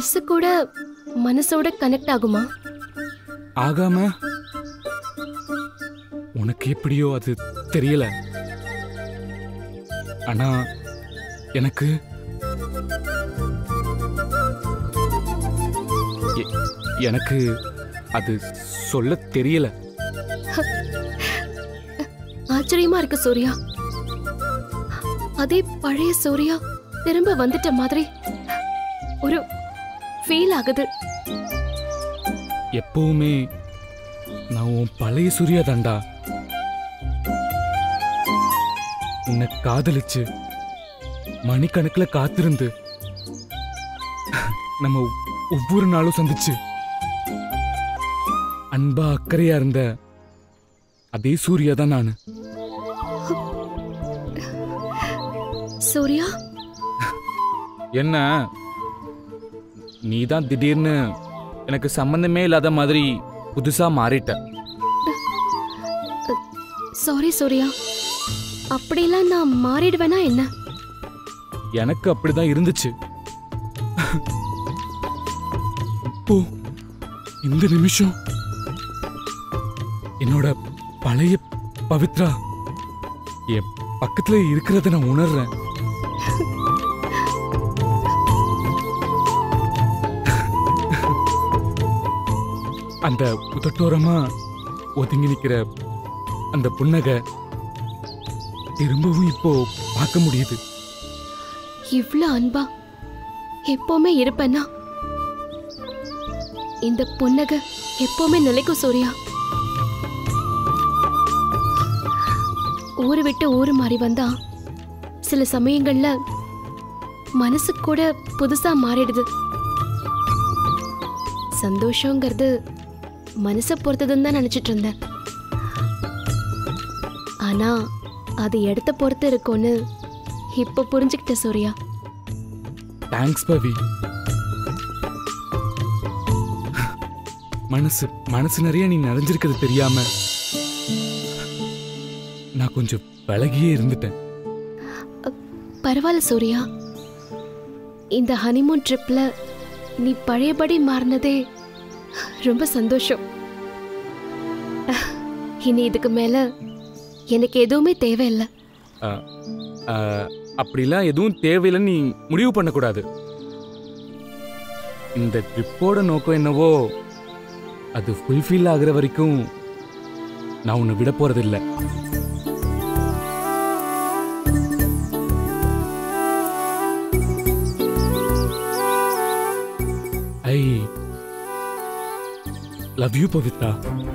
Dress கூட மனசோட connect ஆகுமா ஆகாம உனக்கு எப்படியோ அது தெரியல ஆனா எனக்கு எ- எனக்கு அது சொல்ல தெரியல ஆச்சரியமா இருக்கு சூர்யா அதே பழைய சூர்யா திரும்ப வந்துட்ட மாதிரி ஒரு ஃபீல் ஆகுது எப்பவுமே நான் உன் பழைய சூர்யா தாண்டா உன்னை காதலிச்சு மணிக்கணக்கில் காத்திருந்து நம்ம ஒவ்வொரு நாளும் சந்திச்சு அன்பா அக்கறையா இருந்த அதே சூர்யா தான் நான் சூர்யா என்ன நீ தான் திடீர்னு எனக்கு சம்பந்தமே இல்லாத மாதிரி புதுசா மாறிட்ட சாரி சூர்யா அப்படிலாம் நான் மாறிடுவேனா என்ன எனக்கு அப்படிதான் இருந்துச்சு இப்போ இந்த நிமிஷம் என்னோட பழைய பவித்ரா என் பக்கத்துல இருக்கிறத நான் உணர்றேன் அந்த உதட்டோரமா ஒதுங்கி நிக்கிற அந்த புன்னகை திரும்பவும் இப்போ பார்க்க முடியுது இவ்ளோ அன்பா எப்பவுமே இருப்பேன்னா இந்த புன்னகை எப்பவுமே நிலைக்கும் சூர்யா ஊரு விட்டு ஊரு மாறி வந்தா சில சமயங்கள்ல மனசு கூட புதுசா மாறிடுது சந்தோஷங்கிறது மனசை பொறுத்ததுன்னு தான் நினைச்சிட்டு இருந்தேன் ஆனா அது இடத்த பொறுத்து இருக்கும்னு இப்ப புரிஞ்சுக்கிட்ட சூர்யா தேங்க்ஸ் பவி மனசு மனசு நிறைய நீ நிறைஞ்சிருக்கிறது தெரியாம நான் கொஞ்சம் விலகியே இருந்துட்டேன் பரவாயில்ல சூர்யா இந்த ஹனிமூன் ட்ரிப்ல நீ பழையபடி மாறினதே ரொம்ப சந்தோஷம் இனி இதுக்கு மேல எனக்கு எதுவுமே தேவையில்லை அஹ், அஹ், அப்படிலாம் எதுவும் தேவையில்லைன்னு நீ முடிவு பண்ணக்கூடாது இந்த ட்ரிப்போட நோக்கம் என்னவோ அது ஃபுல்ஃபில் ஆகுற வரைக்கும் நான் உன்னை விட போறதில்லை ஐ லவ் யூ பவித்ரா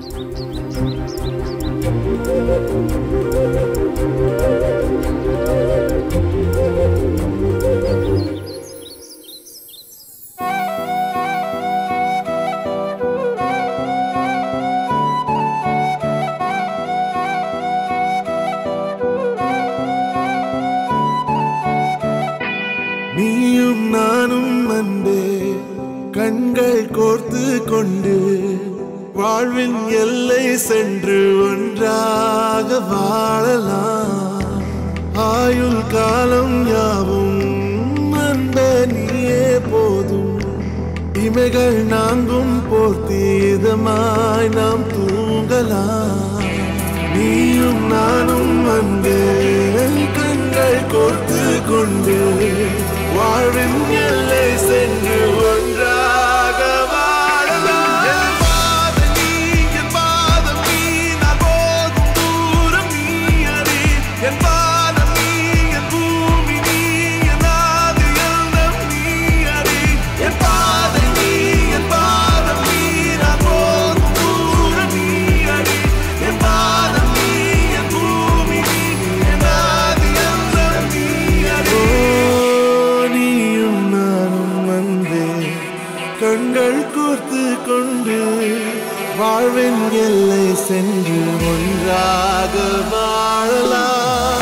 நீயும் நானும் அன்பே கண்கள் கோர்த்து கொண்டு வாழ்வின் எல்லை சென்று ஒன்றாக வாழலாம் ஆயுள் காலம் யாவும் அன்பே நீயே போதும் இமைகள் நான்கும் போர்த்தி இதமாய் நாம் தூங்கலாம் நீயும் நானும் அன்பே கண்கள் கோர்த்து கொண்டு வாழ்வின் எல்லை சென்று ஒன்றாக வாழலாம் என் பாதம் நீ, என் பாதம் நீ, நான் போகும் தூரம் நீ அறி. என் வானம் நீ, என் பூமி நீ, என் ஆதி எல்லாம் நீ அறி. என் பாதம் நீ, என் பாதம் நீ, நான் போகும் தூரம் நீ அறி. என் வானம் நீ, என் பூமி நீ, என் ஆதி எல்லாம் நீ அறி. நீயும் நானும் வந்தே கண்கள் கோர்த்து கொண்டு வாழ்வின் எல்லை சென்று ஒன்றாக வாழலாம்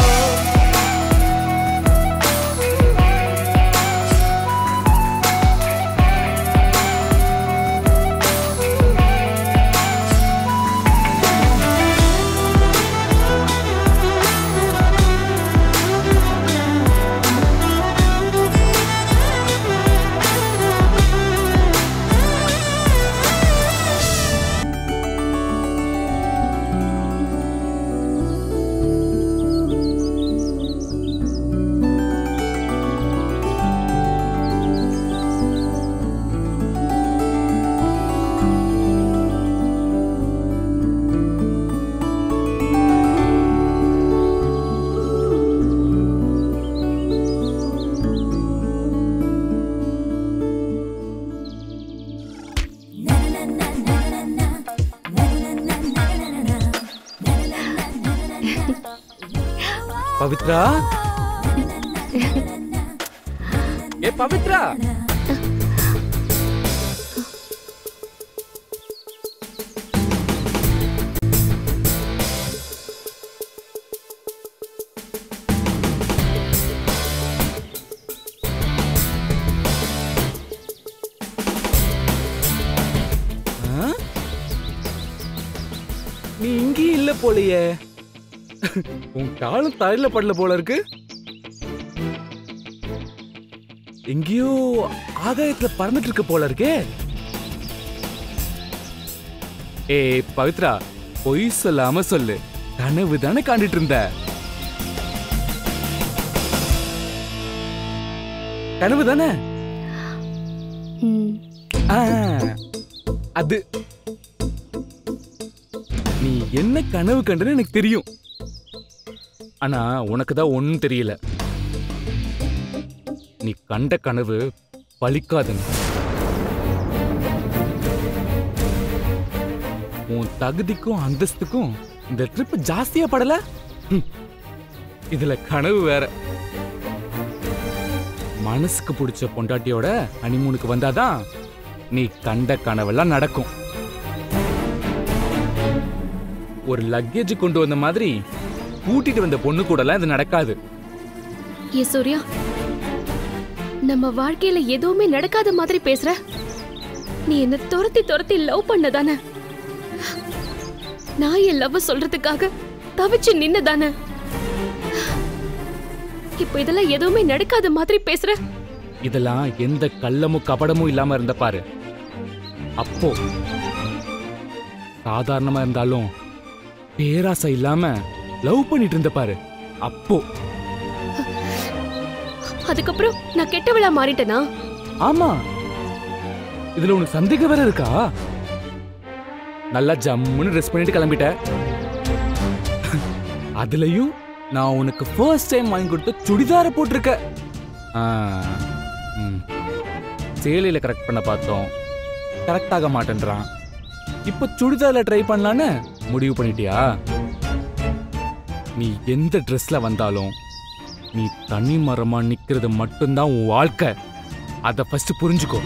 பவித்ரா ஏ பவித்ரா ஆ? நீ இங்கேயும் இல்ல போலையே உன் காலம் தரையில படல போல இருக்கு எங்கேயோ ஆகாயத்துல பறந்துட்டு இருக்க போல இருக்கே ஏய் பவித்ரா பொய் சொல்லாம சொல்லு கனவு தானே காண்டிட்டு இருந்த கனவு தானே ம், ஆ, அது நீ என்ன கனவு கண்டன்னு எனக்கு தெரியும் ஆனா உனக்கு தான் ஒன்றும் தெரியல நீ கண்ட கனவு பலிக்காதுன்னு உன் தகுதிக்கும் அந்தஸ்துக்கும் இந்த ட்ரிப் ஜாஸ்தியா படல ஹம். இதுல கனவு வேற மனசுக்கு பிடிச்ச பொண்டாட்டியோட ஹனிமூனுக்கு வந்தாதான் நீ கண்ட கனவெல்லாம் நடக்கும் ஒரு லக்கேஜ் கொண்டு வந்த மாதிரி கூட்டிட்டு வந்த பொண்ணு கூடலாம் இது நடக்காது ஏ சூர்யா நம்ம வாழ்க்கையில எதுவுமே நடக்காத மாதிரி பேசுற நீ என்ன துரத்தி துரத்தி லவ் பண்ணதானே நான் என் லவ் சொல்றதுக்காக தவிச்சு நின்னதானே இப்ப இதெல்லாம் எதுவுமே நடக்காத மாதிரி பேசுற இதெல்லாம் எந்த கள்ளமும் கபடமும் இல்லாம இருந்த பாரு அப்போ சாதாரணமா இருந்தாலும் பேராசை இல்லாம லவ் பண்ணிட்டு இருந்த பாரு அப்போ அதுக்கப்புறம் நான் கெட்டவளா மாறிட்டேனா ஆமா இதுல உனக்கு சந்தேகம் வேற இருக்கா நல்லா ஜம்முன்னு ட்ரெஸ் பண்ணிட்டு கிளம்பிட்ட அதுலயும் நான் உனக்கு ஃபர்ஸ்ட் டைம் வாங்கி கொடுத்த சுடிதார போட்டிருக்க ஆ, ம். சேலையில கரெக்ட் பண்ண பார்த்தோம் கரெக்ட் ஆக மாட்டேன்றான் இப்ப சுடிதார்ல ட்ரை பண்ணலான்னு முடிவு பண்ணிட்டியா நீ எந்த ட்ரெஸ்ல வந்தாலும் நீ தனி மரமா நிக்கிறது மட்டும்தான் உன் வாழ்க்கை அதை ஃபர்ஸ்ட் புரிஞ்சுக்கோ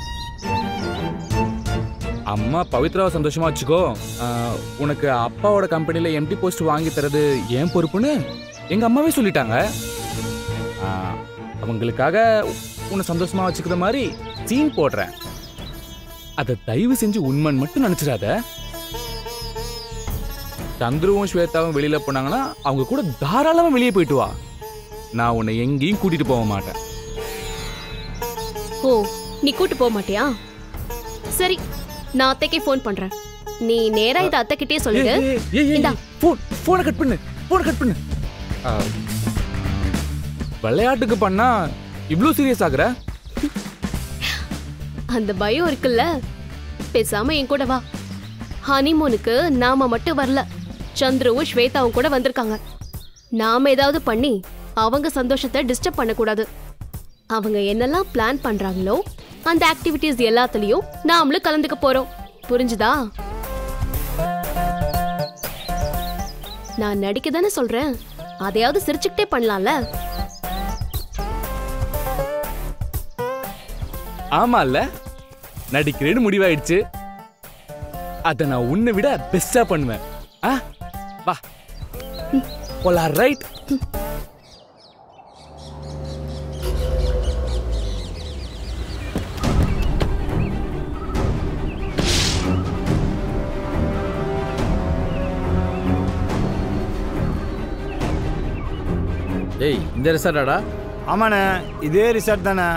அம்மா பவித்ராவை சந்தோஷமா வச்சுக்கோ ஆஹ், உனக்கு அப்பாவோட கம்பெனில எம்டி போஸ்ட் வாங்கி தரது ஏன் பொறுப்புன்னு எங்க அம்மாவே சொல்லிட்டாங்க ஆஹ், அவங்களுக்காக உன்னை சந்தோஷமா வச்சுக்கிற மாதிரி சீன் போடுறேன் அதை தயவு செஞ்சு உண்மைன்னு மட்டும் நினைச்சிடாத சந்துருவும் ஸ்வேதாவும் வெளியில போனாங்கன்னா அவங்க கூட தாராளமா வெளியே போயிட்டு வா நான் உன்னை எங்கேயும் கூட்டிட்டு போக மாட்டேன் ஓ நீ கூட்டு போக மாட்டியா சரி நான் அத்தைக்கே ஃபோன் பண்றேன் நீ நேரா இத அத்தைக்கிட்டே சொல்லிடு ஏய், ஏய், ஏய், ஏய், இந்தா. போன் போனை கட் பண்ணு போனை கட் பண்ணு ஆ, விளையாட்டுக்கு பண்ணா இவ்ளோ சீரியஸ் ஆகுற அந்த பயம் இருக்குல்ல பேசாம என் கூட வா ஹனிமூனுக்கு நாம மட்டும் வரல சந்துருவும் ஸ்வேதாவும் கூட வந்திருக்காங்க நாம ஏதாவது பண்ணி அவங்க சந்தோஷத்தை டிஸ்டர்ப் பண்ணக்கூடாது அவங்க என்னெல்லாம் பிளான் பண்றாங்களோ அந்த ஆக்டிவிட்டீஸ் எல்லாத்துலயும் நாமளும் கலந்துக்க போறோம் புரிஞ்சுதா நான் நடிக்க தானே சொல்றேன் அதையாவது சிரிச்சுக்கிட்டே பண்ணலாம்ல ஆமால்ல நடிக்கிறேன்னு முடிவாயிடுச்சு அதை நான் உன்னை விட பெஸ்டா பண்ணுவேன் ஆ வா போலாம் ரைட் டேய் இந்த ரிசார்ட்டாடா ஆமாண்ணே இதே ரிசார்ட் தானே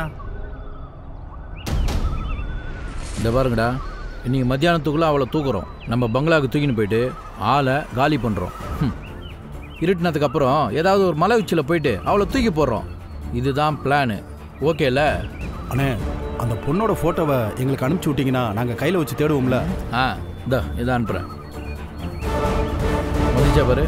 இந்த பாருங்கடா இன்னைக்கு மத்தியானத்துக்குள்ளே அவளை தூக்குறோம் நம்ம பங்களாவுக்கு தூக்கின்னு போயிட்டு ஆளை காலி பண்ணுறோம் இருட்டினதுக்கு அப்புறம் ஏதாவது ஒரு மலை உச்சியில் போயிட்டு அவளை தூக்கி போடுறோம் இதுதான் பிளானு ஓகேல அண்ணே அந்த பொண்ணோட ஃபோட்டோவை எங்களுக்கு அனுப்பிச்சி விட்டீங்கன்னா நாங்கள் கையில் வச்சு தேடுவோம்ல ஆ இந்த இதை அனுப்புகிறேன் வந்துச்சா பாரு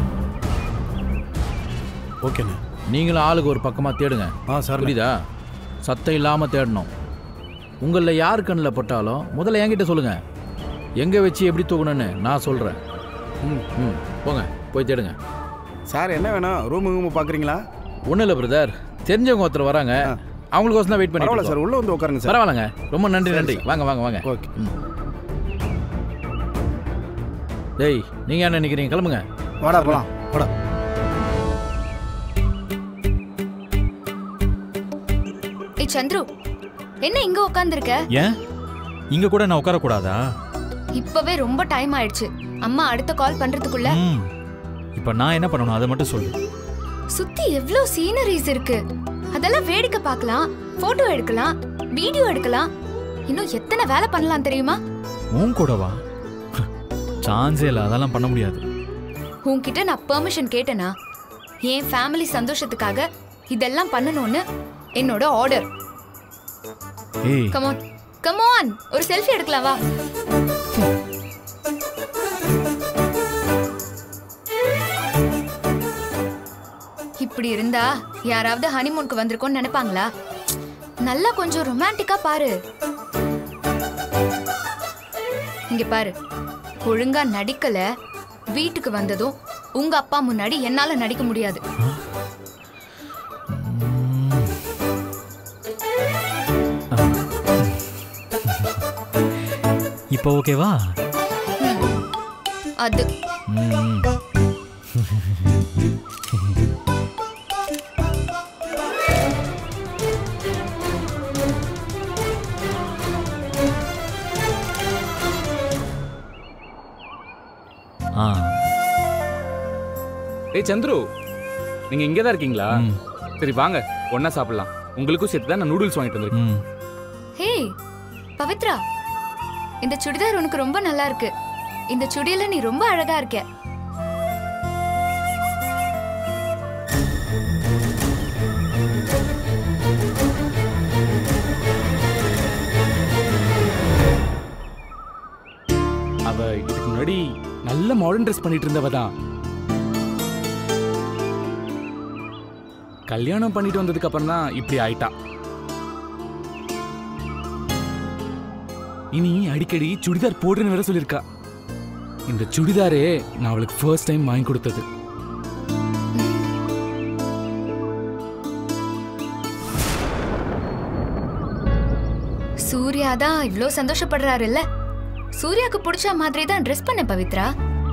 ஓகேண்ணே நீங்களும் ஆளுக்கு ஒரு பக்கமாக தேடுங்க ஆ சார் புரியுதா சத்தம் இல்லாமல் தேடணும் உங்களில் யார் கண்ணில் பட்டாலும் முதல்ல என்கிட்ட சொல்லுங்கள் எங்கே வச்சு எப்படி தூக்கணும்னு நான் சொல்கிறேன் ம் ம் போங்க போய் தேடுங்க சார் என்ன வேணும் ரூமு ரூமு பார்க்குறீங்களா ஒன்றும் இல்லை பிரதர் தெரிஞ்சவங்க ஒருத்தர் வராங்க ஆ. அவங்களுக்கோசம் தான் வெயிட் பண்ணி பரவாயில்ல சார் உள்ளே வந்து உட்காருங்க சார் பரவாயில்லங்க ரொம்ப நன்றி சரி, நன்றி சார். வாங்க வாங்க வாங்க ஓகே டேய் நீங்கள் என்ன நினைக்கிறீங்க கிளம்புங்க வாடா போலாம் வாடா ஏய் சந்துரு என்ன இங்க உட்காந்துருக்க ஏன் இங்க கூட நான் உட்காரக்கூடாதா இப்பவே ரொம்ப டைம் ஆயிடுச்சு அம்மா அடுத்த கால் பண்றதுக்குள்ள ம் இப்போ நான் என்ன பண்ணணும் அதை மட்டும் சொல்லு சுத்தி எவ்ளோ சீனரிஸ் இருக்கு அதெல்லாம் வேடிக்கை பார்க்கலாம் போட்டோ எடுக்கலாம் வீடியோ எடுக்கலாம் இன்னும் எத்தனை வேலை பண்ணலாம் தெரியுமா உன் கூடவா சான்ஸே இல்லை அதெல்லாம் பண்ண முடியாது உன்கிட்ட நான் பெர்மிஷன் கேட்டேனா என் ஃபேமிலி சந்தோஷத்துக்காக இதெல்லாம் பண்ணணும்னு என்னோட ஆர்டர் ஏய் கமான் கமான் ஒரு செல்ஃபி எடுக்கலாம் வா இப்படி இருந்தா யாராவது ஹனிமூனுக்கு வந்திருக்கோம்னு நினைப்பாங்களா நல்லா கொஞ்சம் ரொமான்டிக்கா பாரு இங்க பாரு ஒழுங்கா நடிக்கல வீட்டுக்கு வந்ததும் உங்க அப்பா முன்னாடி என்னால நடிக்க முடியாது இப்போ ஓகேவா அது ம் ஆ ஏய் சந்துரு நீங்க இங்கே தான் இருக்கீங்களா ம். சரி வாங்க ஒண்ணா சாப்பிடலாம் உங்களுக்கும் சேர்த்து தான் நான் நூடுல்ஸ் வாங்கிட்டு வந்திருக்கேன் ம் ஹே பவித்ரா இந்த சுடிதார் உனக்கு ரொம்ப நல்லா இருக்கு இந்த சுடியில நீ ரொம்ப அழகா இருக்க அவ இதுக்கு முன்னாடி நல்ல மாடர்ன் ட்ரெஸ் பண்ணிட்டு இருந்தவ தான் கல்யாணம் பண்ணிட்டு வந்ததுக்கு அப்புறம் தான் இப்படி ஆயிட்டா இனி அடிக்கடி சுடிதார் போடுறேன்னு வேற சொல்லியிருக்கா இந்த சுடிதாரே நான் அவளுக்கு ஃபர்ஸ்ட் டைம் வாங்கி கொடுத்தது சூர்யா தான் இவ்ளோ சந்தோஷப்படுறாரு இல்ல சூர்யாக்கு பிடிச்ச மாதிரி தான் ட்ரெஸ் பண்ண பவித்ரா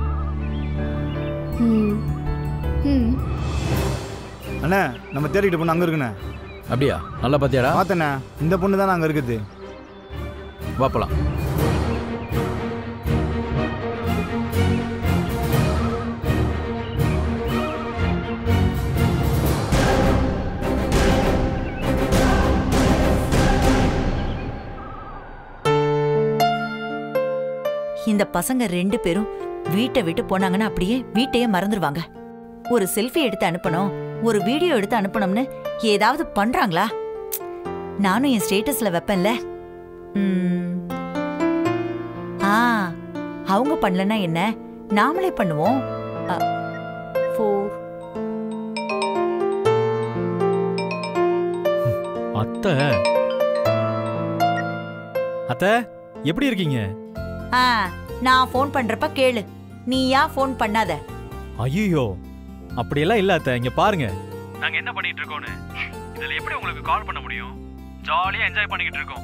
ம் ம் அண்ணே நம்ம தேடிக்கிட்ட பொண்ணு அங்கே இருக்குண்ணே அப்படியா நல்லா பார்த்தியாடா பார்த்தண்ணே இந்த பொண்ணு தான் அங்கே இருக்குது வாப்பலாம் இந்த பசங்க ரெண்டு பேரும் வீட்டை விட்டு போனாங்கன்னா அப்படியே வீட்டையே மறந்துடுவாங்க ஒரு செல்ஃபி எடுத்து அனுப்பணும் ஒரு வீடியோ எடுத்து அனுப்பணும்னு ஏதாவது பண்றாங்களா நானும் என் ஸ்டேட்டஸ்ல வைப்பேன்ல ம். ஆ அவங்க பண்ணலன்னா என்ன நாமளே பண்ணுவோம் அ, four. அத்தை அத்தை எப்படி இருக்கீங்க ஆ நான் ஃபோன் பண்றப்ப கேளு நீயா ஃபோன் பண்ணாத ஐயோ அப்படியெல்லாம் இல்ல அத்தை இங்க பாருங்க நாங்க என்ன பண்ணிட்டு இருக்கோம்னு இதுல எப்படி உங்களுக்கு கால் பண்ண முடியும் ஜாலியா என்ஜாய் பண்ணிக்கிட்டு இருக்கோம்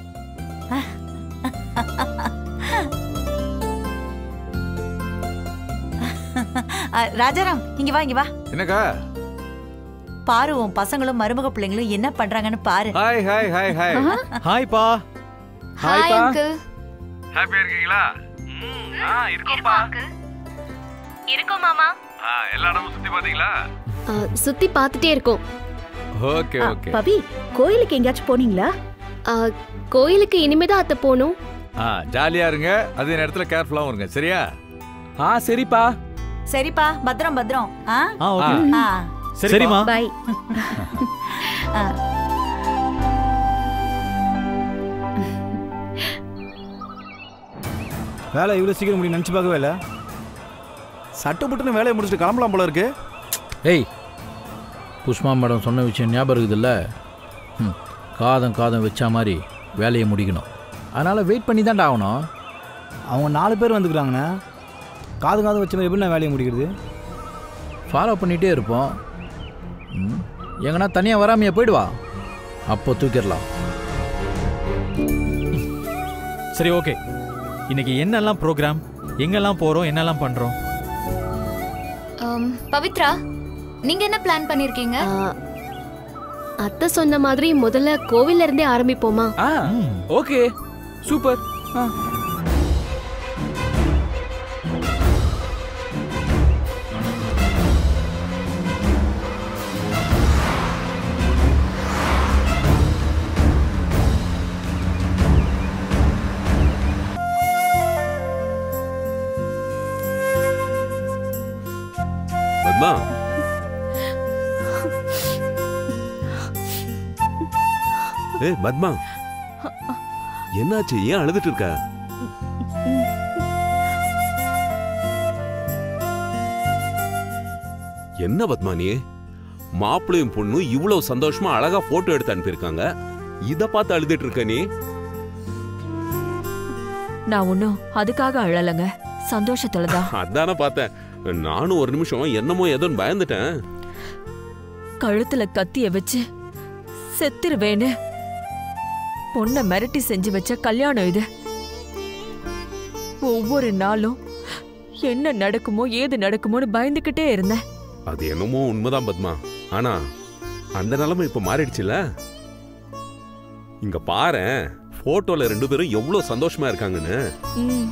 அ, ராஜாராம் இங்க வா இங்க வா என்னக்கா பாரு உன் பசங்களும் மருமக பிள்ளைங்களும் என்ன பண்றாங்கன்னு பாரு hi hi hi hi hi பா ஹாய் அங்கிள் ஹாப்பியா இருக்கீங்களா ஆ இருக்கோம்ப்பா இருக்கோம் மாமா ஆ எல்லா இடமும் சுத்தி பாத்தீங்களா சுத்தி பார்த்துட்டே இருக்கோம் ஓகே ஓகே பவி கோயிலுக்கு எங்கேயாச்சும் போனீங்களா ஆ, கோயிலுக்கு இனிமேதான் அத்தை போகணும் ஆ ஜாலியா இருங்க அதே நேரத்துல கேர்ஃபுல்லாவும் இருங்க சரியா ஆ சரிப்பா சரிப்பா பத்திரம் பத்திரம் ஆ ஆ ஓகே ஆ சரிம்மா பை வேலை இவ்வளோ சீக்கிரம் முடியும் நினச்சி பார்க்கவே இல்லை சட்டு புட்டுன்னு வேலையை முடிச்சுட்டு கிளம்பலாம் போல இருக்கு ஏய் புஷ்மா மேடம் சொன்ன விஷயம் ஞாபகம் இருக்குதுல்ல ம் காதம் காதம் வச்சா மாதிரி வேலையை முடிக்கணும் அதனால் வெயிட் பண்ணி தான்டா ஆகணும் அவங்க நாலு பேர் வந்துக்கிறாங்கண்ணே காது காது வச்ச மாதிரி எப்படி நான் வேலையை முடிக்கிறது ஃபாலோ பண்ணிகிட்டே இருப்போம் ம், எங்கன்னா தனியாக வராமையே போயிடுவா அப்போ தூக்கிடலாம் சரி ஓகே இன்னைக்கு என்னெல்லாம் ப்ரோக்ராம் எங்கெல்லாம் போறோம் என்னெல்லாம் பண்றோம் ஆம், பவித்ரா நீங்க என்ன பிளான் பண்ணிருக்கீங்க ஆ, அத்தை சொன்ன மாதிரி முதல்ல கோவில்ல இருந்தே ஆரம்பிப்போமா ஆ ஓகே சூப்பர் ஆ பத்மா ஏய் பத்மா என்னாச்சு ஏன் அழுதுட்டு இருக்க என்ன பத்மா நீ மாப்பிள்ளையும் பொண்ணும் இவ்வளவு சந்தோஷமா அழகா போட்டோ எடுத்து அனுப்பியிருக்காங்க இத பார்த்து அழுதுட்டு இருக்க நீ நான் ஒன்றும் அதுக்காக அழலைங்க சந்தோஷத்துல தான் அதானே பார்த்தேன் நானும் ஒரு நிமிஷம் என்னமோ ஏதோன்னு பயந்துட்டேன் கழுத்துல கத்திய வச்சு செத்துருவேன்னு பொண்ணை மிரட்டி செஞ்சு வச்ச கல்யாணம் இது ஒவ்வொரு நாளும் என்ன நடக்குமோ ஏது நடக்குமோன்னு பயந்துக்கிட்டே இருந்தேன் அது என்னமோ உண்மைதான் பத்மா ஆனா அந்த நிலைமை இப்ப மாறிடுச்சுல இங்க பாரேன் போட்டோல ரெண்டு பேரும் எவ்வளவு சந்தோஷமா இருக்காங்கன்னு ம்.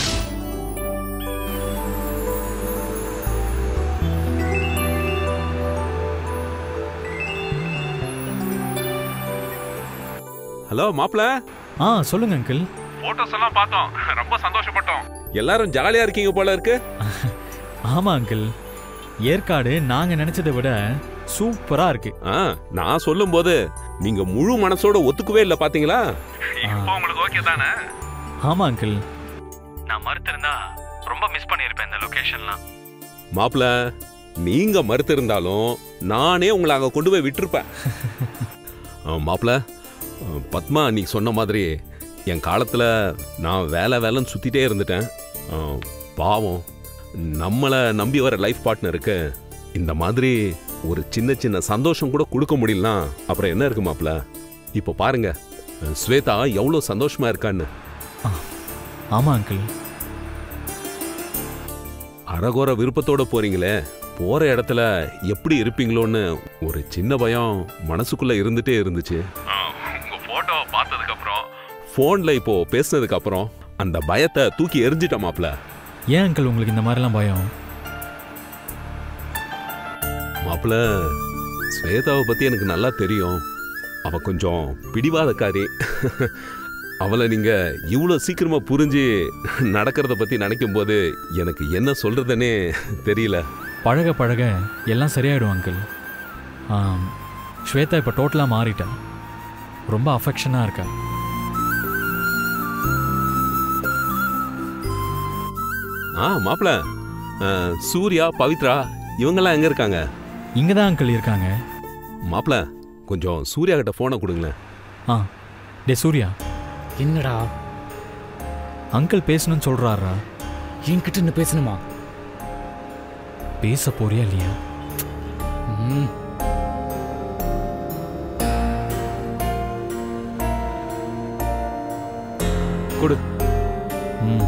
ஹலோ மாப்ள ஆ சொல்லுங்க அங்கிள் போட்டோஸ் எல்லாம் பார்த்தோம் ரொம்ப சந்தோஷப்பட்டோம் எல்லாரும் ஜாலியா இருக்கீங்க போல இருக்கு ஆமா அங்கிள் ஏற்காடு நாங்க நினைச்சதை விட சூப்பரா இருக்கு ஆ நான் சொல்லும்போது நீங்க முழு மனசோட ஒத்துக்கவே இல்ல பாத்தீங்களா இப்போ உங்களுக்கு ஓகே தானே ஆமா அங்கிள் நான் மறுத்திருந்தா ரொம்ப மிஸ் பண்ணியிருப்பேன் இந்த லொகேஷன்லாம் மாப்ள நீங்க மறுத்து இருந்தாலும் நானே உங்களை அங்க கொண்டு போய் விட்டிருப்பேன் ஆ, மாப்ள ஆ, பத்மா நீ சொன்ன மாதிரி என் காலத்துல நான் வேலை வேலைன்னு சுத்திட்டே இருந்துட்டேன் ஆ, பாவம் நம்மளை நம்பி வர லைஃப் பார்ட்னருக்கு இந்த மாதிரி ஒரு சின்ன சின்ன சந்தோஷம் கூட கொடுக்க முடியலனா அப்புறம் என்ன இருக்கு மாப்ள இப்போ பாருங்க ஸ்வேதா எவ்வளோ சந்தோஷமா இருக்கான்னு ஆமா அங்கிள் அரகோர விருப்பத்தோட போறீங்களே போற இடத்துல எப்படி இருப்பீங்களோன்னு ஒரு சின்ன பயம் மனசுக்குள்ள இருந்துட்டே இருந்துச்சு உங்க போட்டோவை பார்த்ததுக்கு அப்புறம் போன்ல இப்போ பேசுனதுக்கு அப்புறம் அந்த பயத்தை தூக்கி எரிஞ்சிட்ட மாப்ள ஏன் அங்கிள் உங்களுக்கு இந்த மாதிரிலாம் பயம் மாப்ள ஸ்வேதாவை பத்தி எனக்கு நல்லா தெரியும் அவ கொஞ்சம் பிடிவாதக்காரி அவளை நீங்க இவ்வளோ சீக்கிரமா புரிஞ்சு நடக்கிறத பத்தி நினைக்கும் போது எனக்கு என்ன சொல்றதுன்னே தெரியல பழக பழக எல்லாம் சரியாயிடும் அங்கிள் ஆம், ஸ்வேதா இப்போ டோட்டலாக மாறிட்டா ரொம்ப அஃபெக்ஷனாக இருக்கா ஆ மாப்ள அஹ், சூர்யா பவித்ரா இவங்கெல்லாம் எங்க இருக்காங்க இங்கே தான் அங்கிள் இருக்காங்க மாப்ள கொஞ்சம் சூர்யா கிட்ட போனை கொடுங்களேன் ஆ டே சூர்யா என்னடா அங்கிள் பேசணும்னு சொல்கிறாரா என்கிட்ட என்ன பேசணுமா பேச போறியா இல்லையா ம் கொடு ம்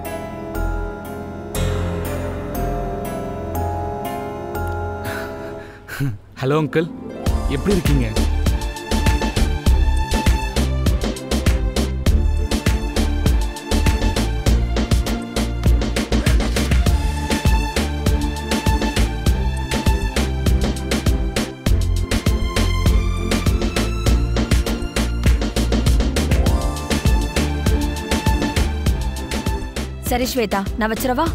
ஹலோ அங்கிள் எப்படி இருக்கீங்க சரி ஸ்வேதா நான் வச்சிரவா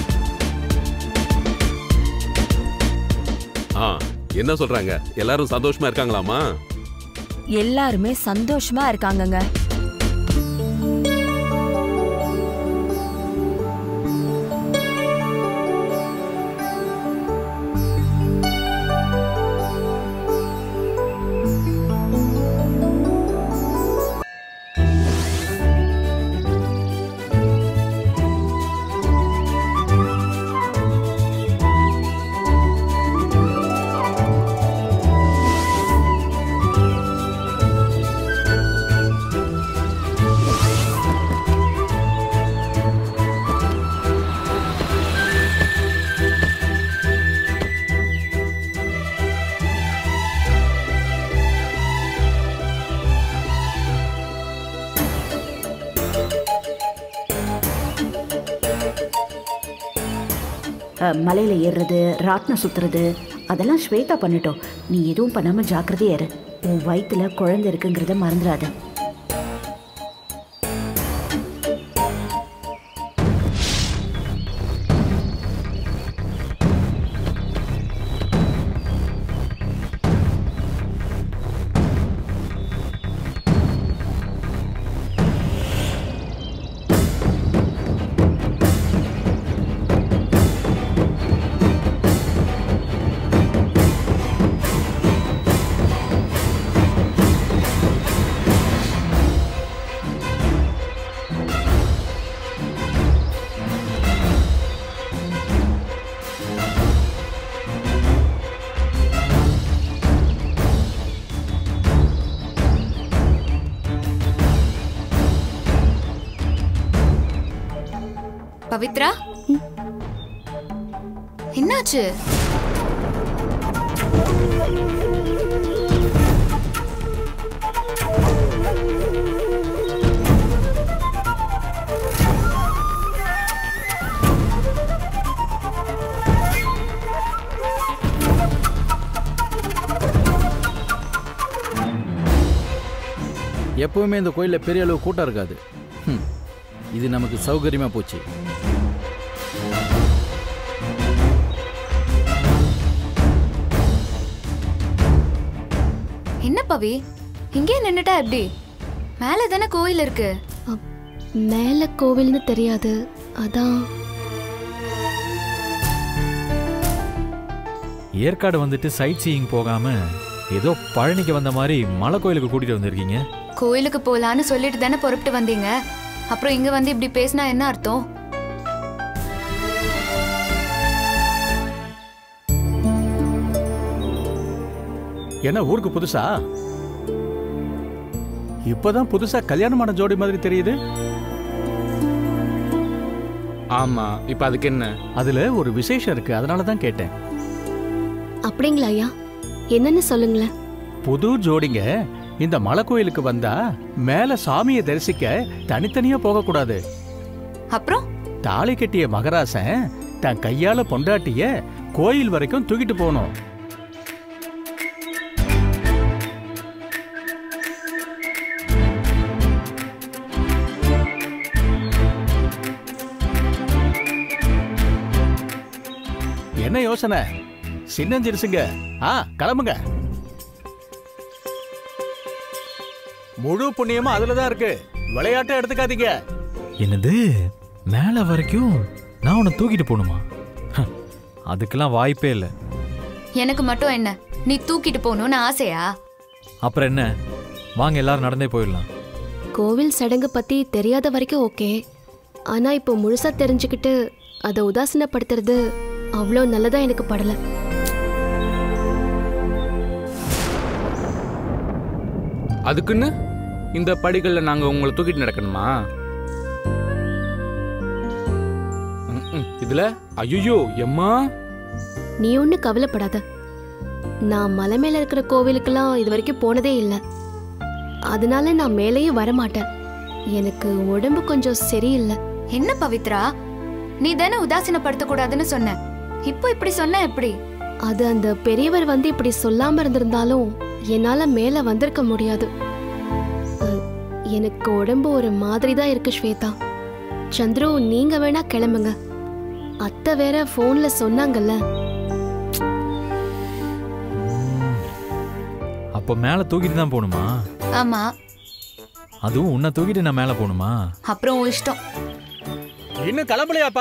ஆ என்ன சொல்றாங்க எல்லாரும் சந்தோஷமா இருக்காங்களாமா எல்லாருமே சந்தோஷமா இருக்காங்கங்க அஹ், மலையில ஏறுறது ராட்டினம் சுத்துறது அதெல்லாம் ஸ்வேதா பண்ணட்டும் நீ எதுவும் பண்ணாம ஜாக்கிரதையா இரு உன் வயித்துல குழந்தை இருக்குங்கிறத மறந்துடாத பவித்ரா என்னாச்சு எப்பவுமே இந்த கோயிலில் பெரிய அளவு கூட்டம் இருக்காது ஹம், இது நமக்கு சௌகரியமாக போச்சு என்ன பவி இங்கே நின்னுட்டா எப்படி மேல தானே கோயில் இருக்கு மேல கோவில்னு தெரியாது அதான் ஏற்காடு வந்துட்டு சைட் சீயிங் போகாம ஏதோ பழனிக்கு வந்த மாதிரி மலை கோயிலுக்கு கூட்டிட்டு வந்திருக்கீங்க கோயிலுக்கு போலான்னு சொல்லிட்டு தானே புறப்பட்டு வந்தீங்க அப்புறம் இங்க வந்து இப்படி பேசினா என்ன அர்த்தம் என்ன ஊருக்கு புதுசா இப்பதான் புதுசா கல்யாணமான ஜோடி மாதிரி தெரியுது ஆமா இப்ப அதுக்கு என்ன அதுல ஒரு விசேஷம் இருக்கு அதனால தான் கேட்டேன் அப்படிங்களா ஐயா என்னன்னு சொல்லுங்களேன் புது ஜோடிங்க இந்த மலை கோயிலுக்கு வந்தா மேல சாமியை தரிசிக்க தனித்தனியா போகக்கூடாது அப்புறம் தாலி கட்டிய மகராசன் தன் கையால பொண்டாட்டிய கோயில் வரைக்கும் தூக்கிட்டு போகணும் என்ன யோசனை சின்னஞ்சிருசுங்க ஆ கிளம்புங்க முழு புண்ணியமும் அதுலதான் இருக்கு விளையாட்டை எடுத்துக்காதீங்க என்னது மேலே வரைக்கும் நான் உன்னை தூக்கிட்டு போகணுமா ஹ, அதுக்கெல்லாம் வாய்ப்பே இல்லை எனக்கு மட்டும் என்ன நீ தூக்கிட்டு போகணும்னு ஆசையா அப்புறம் என்ன வாங்க எல்லாரும் நடந்தே போயிடலாம் கோவில் சடங்கு பத்தி தெரியாத வரைக்கும் ஓகே ஆனா இப்போ முழுசா தெரிஞ்சுக்கிட்டு அதை உதாசீனப்படுத்துறது அவ்வளோ நல்லதா எனக்கு படல அதுக்குன்னு இந்த படிகள்ல நாங்க உங்களை தூக்கிட்டு நடக்கணுமா ம்ம். இதுல ஐயோ எம்மா நீ ஒன்றும் கவலைப்படாத நான் மலை மேல இருக்கிற கோவிலுக்கெல்லாம் இது வரைக்கும் போனதே இல்லை அதனால நான் மேலேயும் வரமாட்டேன் எனக்கு உடம்பு கொஞ்சம் சரியில்லை என்ன பவித்ரா நீ தானே உதாசீனப்படுத்த கூடாதுன்னு சொன்ன இப்போ இப்படி சொன்ன எப்படி அது அந்த பெரியவர் வந்து இப்படி சொல்லாம இருந்திருந்தாலும் என்னால மேல வந்திருக்க முடியாது அஹ், எனக்கு உடம்பு ஒரு மாதிரி தான் இருக்கு ஸ்வேதா சந்துரு நீங்க வேணா கிளம்புங்க அத்தை வேற போன்ல சொன்னாங்கல்ல அப்போ மேலே தூக்கிட்டு தான் போகணுமா ஆமா அதுவும் உன்னை தூக்கிட்டு நான் மேலே போகணுமா அப்புறம் உன் இஷ்டம் இன்னும் கிளம்பலையாப்பா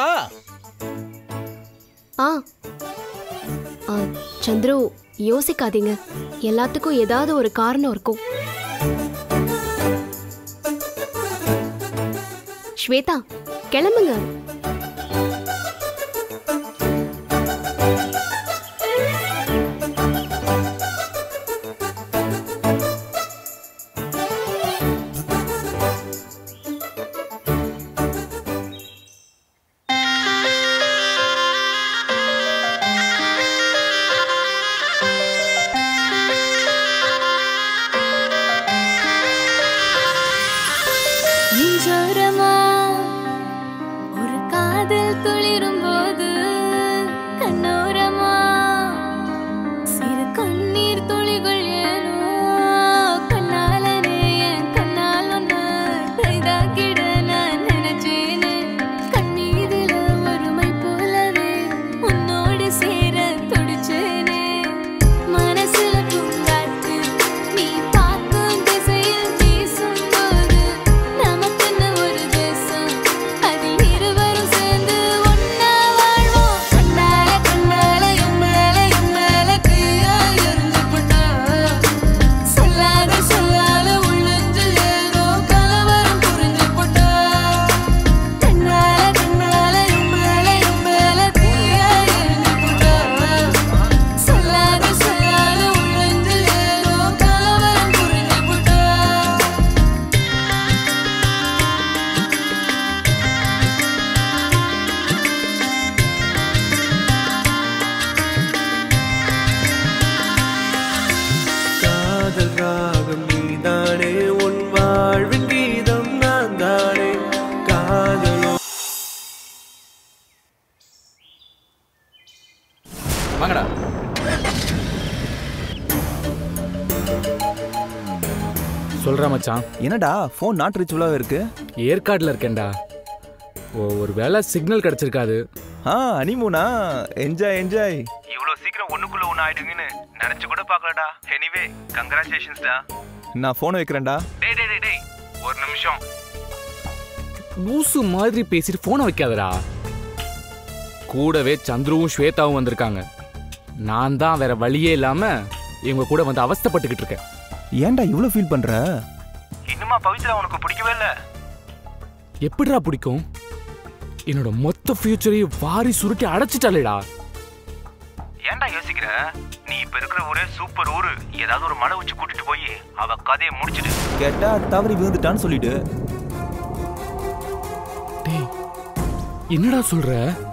ஆ ஆ, சந்துரு யோசிக்காதீங்க எல்லாத்துக்கும் ஏதாவது ஒரு காரணம் இருக்கும் ஸ்வேதா கிளம்புங்க நெஞ்சோரமா ஒரு காதல் துளிரும் போது வாங்கடா சொல்றேன் மச்சான் என்னடா ஃபோன் நாட் ரீச்சபிளாக இருக்கு ஏற்காடுல இருக்கேன்டா ஓ ஒரு வேளை சிக்னல் கிடைச்சிருக்காது ஆ அனிமூனா என்ஜாய் என்ஜாய் இவ்வளோ சீக்கிரம் ஒண்ணுக்குள்ள ஒன்று ஆயிடுங்கன்னு நினைச்சு கூட பார்க்கலடா எனிவே கங்க்ராச்சுலேஷன்ஸ்டா நான் ஃபோனை வைக்கிறேன்டா டேய் டேய் டேய் டேய் ஒரு நிமிஷம் லூசு மாதிரி பேசிட்டு போனை வைக்காதடா கூடவே சந்துருவும் ஸ்வேதாவும் வந்திருக்காங்க நான் தான் வேற வழியே இல்லாம இவங்க கூட வந்து அவஸ்தைப்பட்டுக்கிட்டு இருக்கேன் ஏன்டா இவ்வளோ ஃபீல் பண்ற இன்னுமா பவித்ரா உனக்கு பிடிக்கவே இல்லை எப்படிடா பிடிக்கும் என்னோட மொத்த ஃபியூச்சரையும் வாரி சுருட்டி அடைச்சிட்டாலேடா ஏன்டா யோசிக்கிற நீ இப்ப இருக்கிற ஊரே சூப்பர் ஊரு ஏதாவது ஒரு மலை உச்சி கூட்டிட்டு போய் அவ கதையை முடிச்சிடு கேட்டா தவறி விழுந்துட்டான்னு சொல்லிட்டு டேய் என்னடா சொல்ற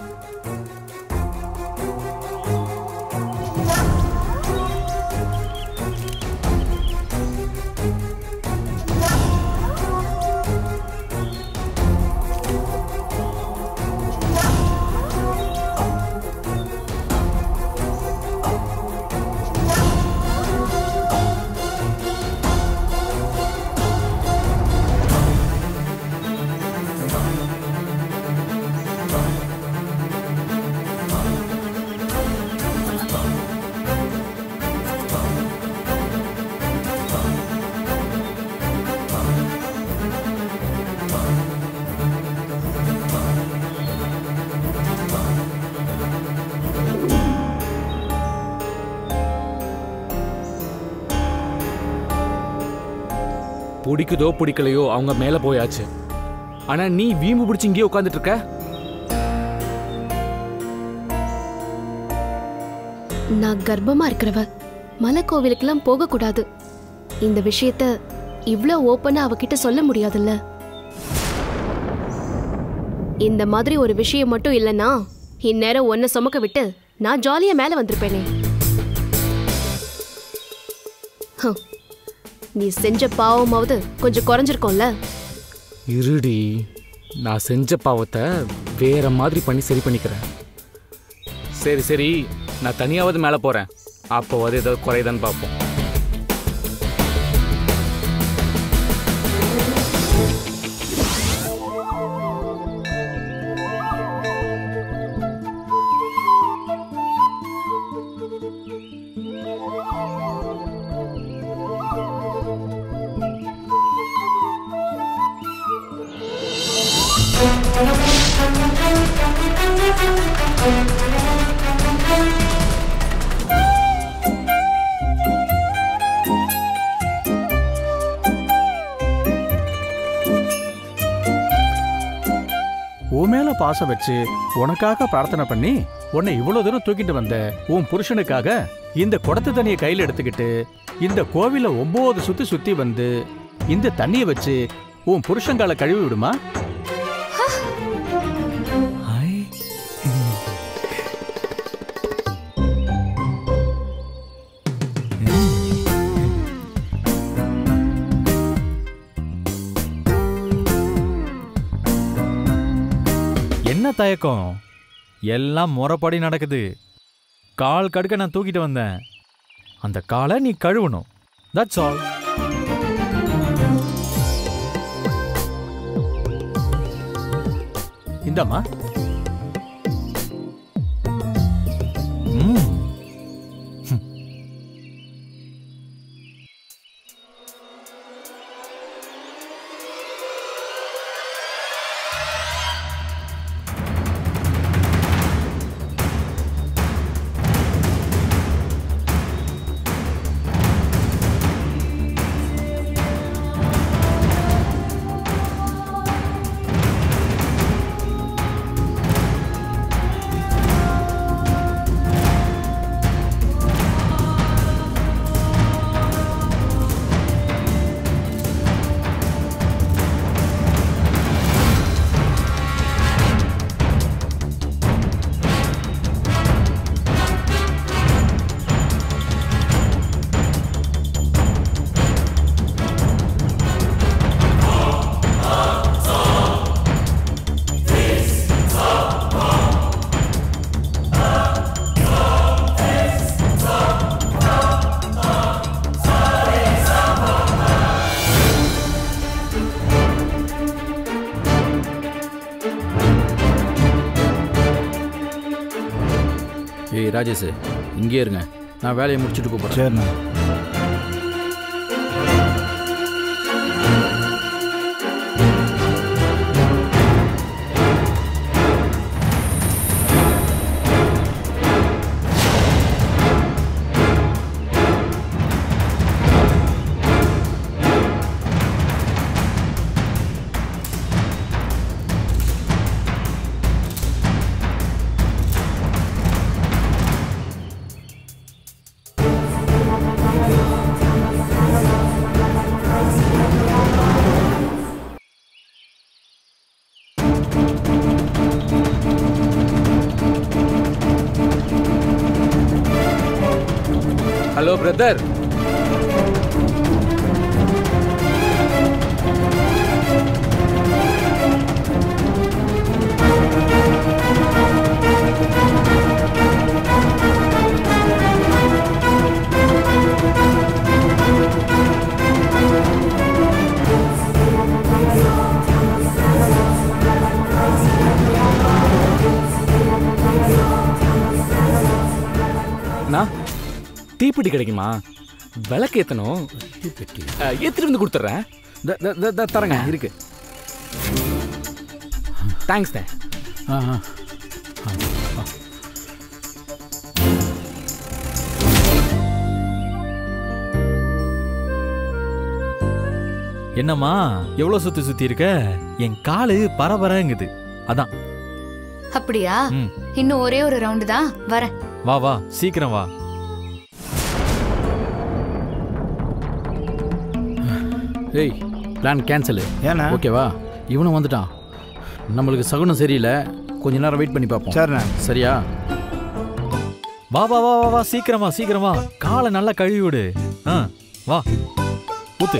பிடிக்குதோ பிடிக்கலையோ அவங்க மேல போயாச்சு ஆனா நீ வீம்பு பிடிச்சி இங்கேயே உட்காந்துட்டு இருக்க நான் கர்ப்பமா இருக்கிறவ மலை கோவிலுக்கெல்லாம் போக கூடாது இந்த விஷயத்த இவ்ளோ ஓப்பனா அவகிட்ட சொல்ல முடியாதுல்ல இந்த மாதிரி ஒரு விஷயம் மட்டும் இல்லைன்னா இந்நேரம் ஒன்ன சுமக்க விட்டு நான் ஜாலியா மேல வந்திருப்பேனே ஹம். நீ செஞ்ச பாவமாவது கொஞ்சம் குறைஞ்சிருக்கோம்ல இருடி நான் செஞ்ச பாவத்தை வேற மாதிரி பண்ணி சரி பண்ணிக்கிறேன் சரி சரி நான் தனியாவது மேலே போறேன் அப்போவாது ஏதாவது குறையுதான்னு பார்ப்போம் உன் மேல பாசம் வச்சு உனக்காக பிரார்த்தனை பண்ணி உன்னை இவ்வளவு தூரம் தூக்கிட்டு வந்த உன் புருஷனுக்காக இந்த குடத்து தண்ணியை கையில எடுத்துக்கிட்டு இந்த கோவில ஒன்பது சுத்தி சுத்தி வந்து இந்த தண்ணியை வச்சு உன் புருஷங்கால கழுவி விடுமா என்ன தயக்கம் எல்லாம் முறைப்படி நடக்குது கால் கடுக்க நான் தூக்கிட்டு வந்தேன் அந்த காலை நீ கழுவணும் தட்ஸ் ஆல் இந்தம்மா ம் ஏய் ராஜேஷ் இங்கே இருங்க நான் வேலையை முடிச்சுட்டு கூப்பிட்றேன் சரிண்ணா ஹலோ பிரதர் நான் தீப்பெட்டி கிடைக்குமா விளக்கு ஏத்தணும் தீப்பெட்டி அஹ், ஏத்திட்டு வந்து கொடுத்துட்றேன் த- த- த- த- தரேங்க இருக்கு தேங்க்ஸ் தே ஆ ஆ ஆ. என்னம்மா எவ்வளோ சுத்தி சுத்தி இருக்க என் காலு பரபரங்குது அதான் அப்படியா ம். இன்னும் ஒரே ஒரு ரவுண்டு தான் வரேன் வா வா சீக்கிரம் வா ஏய் பிளான் கேன்சலு ஏண்ணா ஓகேவா இவனும் வந்துட்டான் நம்மளுக்கு சகுனம் சரியில்லை கொஞ்ச நேரம் வெயிட் பண்ணி பார்ப்போம் சரிண்ணா சரியா வா வா வா வா வா சீக்கிரமா சீக்கிரமா காலை நல்லா கழுவி விடு ஆ வா ஊத்து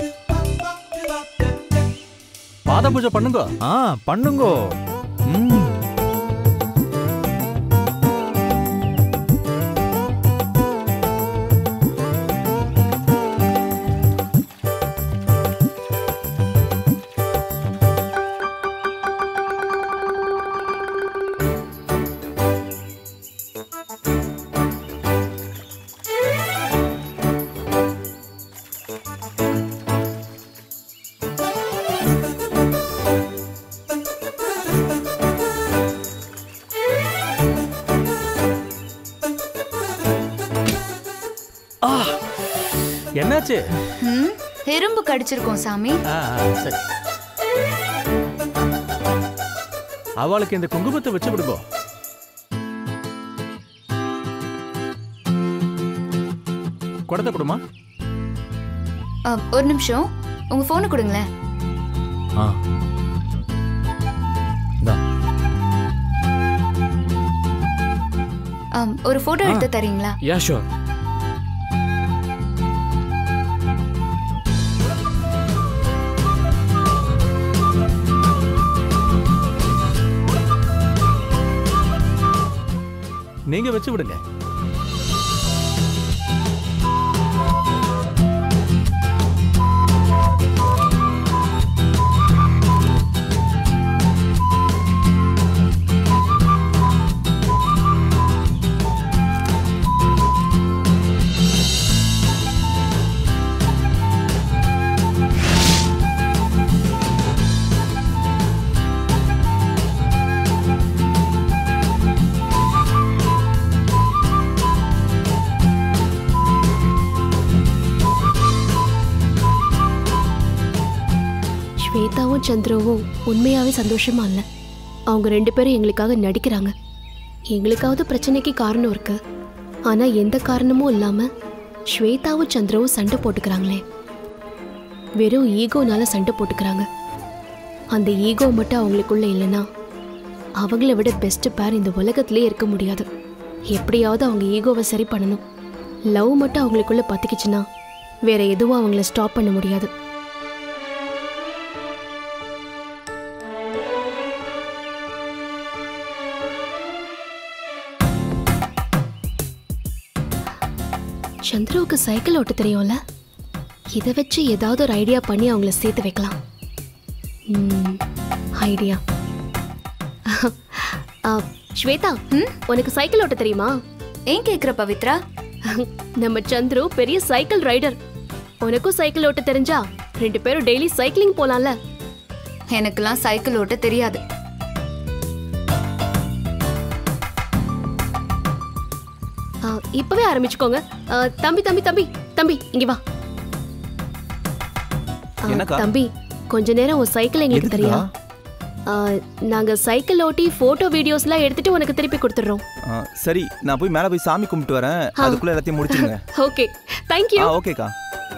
பாத பூஜை பண்ணுங்க ஆ பண்ணுங்கோ ம் என்னாச்சு ம், எறும்பு கடிச்சிருக்கோம் சாமி ஆ, ஆ, சரி அவளுக்கு இந்த குங்குமத்தை வச்சு விடுங்க குடத்தை கொடுமா அ, ஒரு நிமிஷம் உங்க போனை கொடுங்களேன் ஆ இந்தா. அம், ஒரு போட்டோ எடுத்து தரீங்களா யா ஷோர் நீங்க வச்சு விடுங்க ஸ்வேதாவும் சந்திரவும் உண்மையாவே சந்தோஷமா இல்ல அவங்க ரெண்டு பேரும் எங்களுக்காக நடிக்கிறாங்க எங்களுக்காவது பிரச்சனைக்கு காரணம் இருக்கு ஆனா எந்த காரணமும் இல்லாம ஸ்வேதாவும் சந்திரவும் சண்டை போட்டுக்கிறாங்களே வெறும் ஈகோனால சண்டை போட்டுக்கிறாங்க அந்த ஈகோ மட்டும் அவங்களுக்குள்ள இல்லைன்னா அவங்கள விட பெஸ்ட் பேர் இந்த உலகத்திலே இருக்க முடியாது எப்படியாவது அவங்க ஈகோவை சரி பண்ணணும் லவ் மட்டும் அவங்களுக்குள்ள பத்திக்கிச்சுன்னா வேற எதுவும் அவங்கள ஸ்டாப் பண்ண முடியாது சந்திரவுக்கு சைக்கிள் ஓட்ட தெரியும்ல இதை வச்சு ஏதாவது ஒரு ஐடியா பண்ணி அவங்கள சேர்த்து வைக்கலாம் ஐடியா ஸ்வேதா உனக்கு சைக்கிள் ஓட்ட தெரியுமா ஏன் கேக்குற பவித்ரா நம்ம சந்துரு பெரிய சைக்கிள் ரைடர் உனக்கும் சைக்கிள் ஓட்ட தெரிஞ்சா ரெண்டு பேரும் டெய்லி சைக்கிளிங் போலாம்ல எனக்கெல்லாம் சைக்கிள் ஓட்ட தெரியாது ஆ, இப்பவே ஆரம்பிச்சுக்கோங்க ஆ, தம்பி தம்பி தம்பி தம்பி இங்க வா ஆ, என்னக்கா? தம்பி கொஞ்ச நேரம் உன் சைக்கிள் எங்களுக்கு எதுக்குக்கா? தெரியா ஆ, நாங்க சைக்கிள் ஓட்டி போட்டோ வீடியோஸ்லாம் எடுத்துட்டு உனக்கு திருப்பி கொடுத்துடுறோம் ஆ, சரி நான் போய் மேலே போய் சாமி கும்பிட்டு வரேன் அதுக்குள்ள எல்லாத்தையும் முடிச்சிருங்க ஓகே தேங்க்யூ ஆ ஓகேக்கா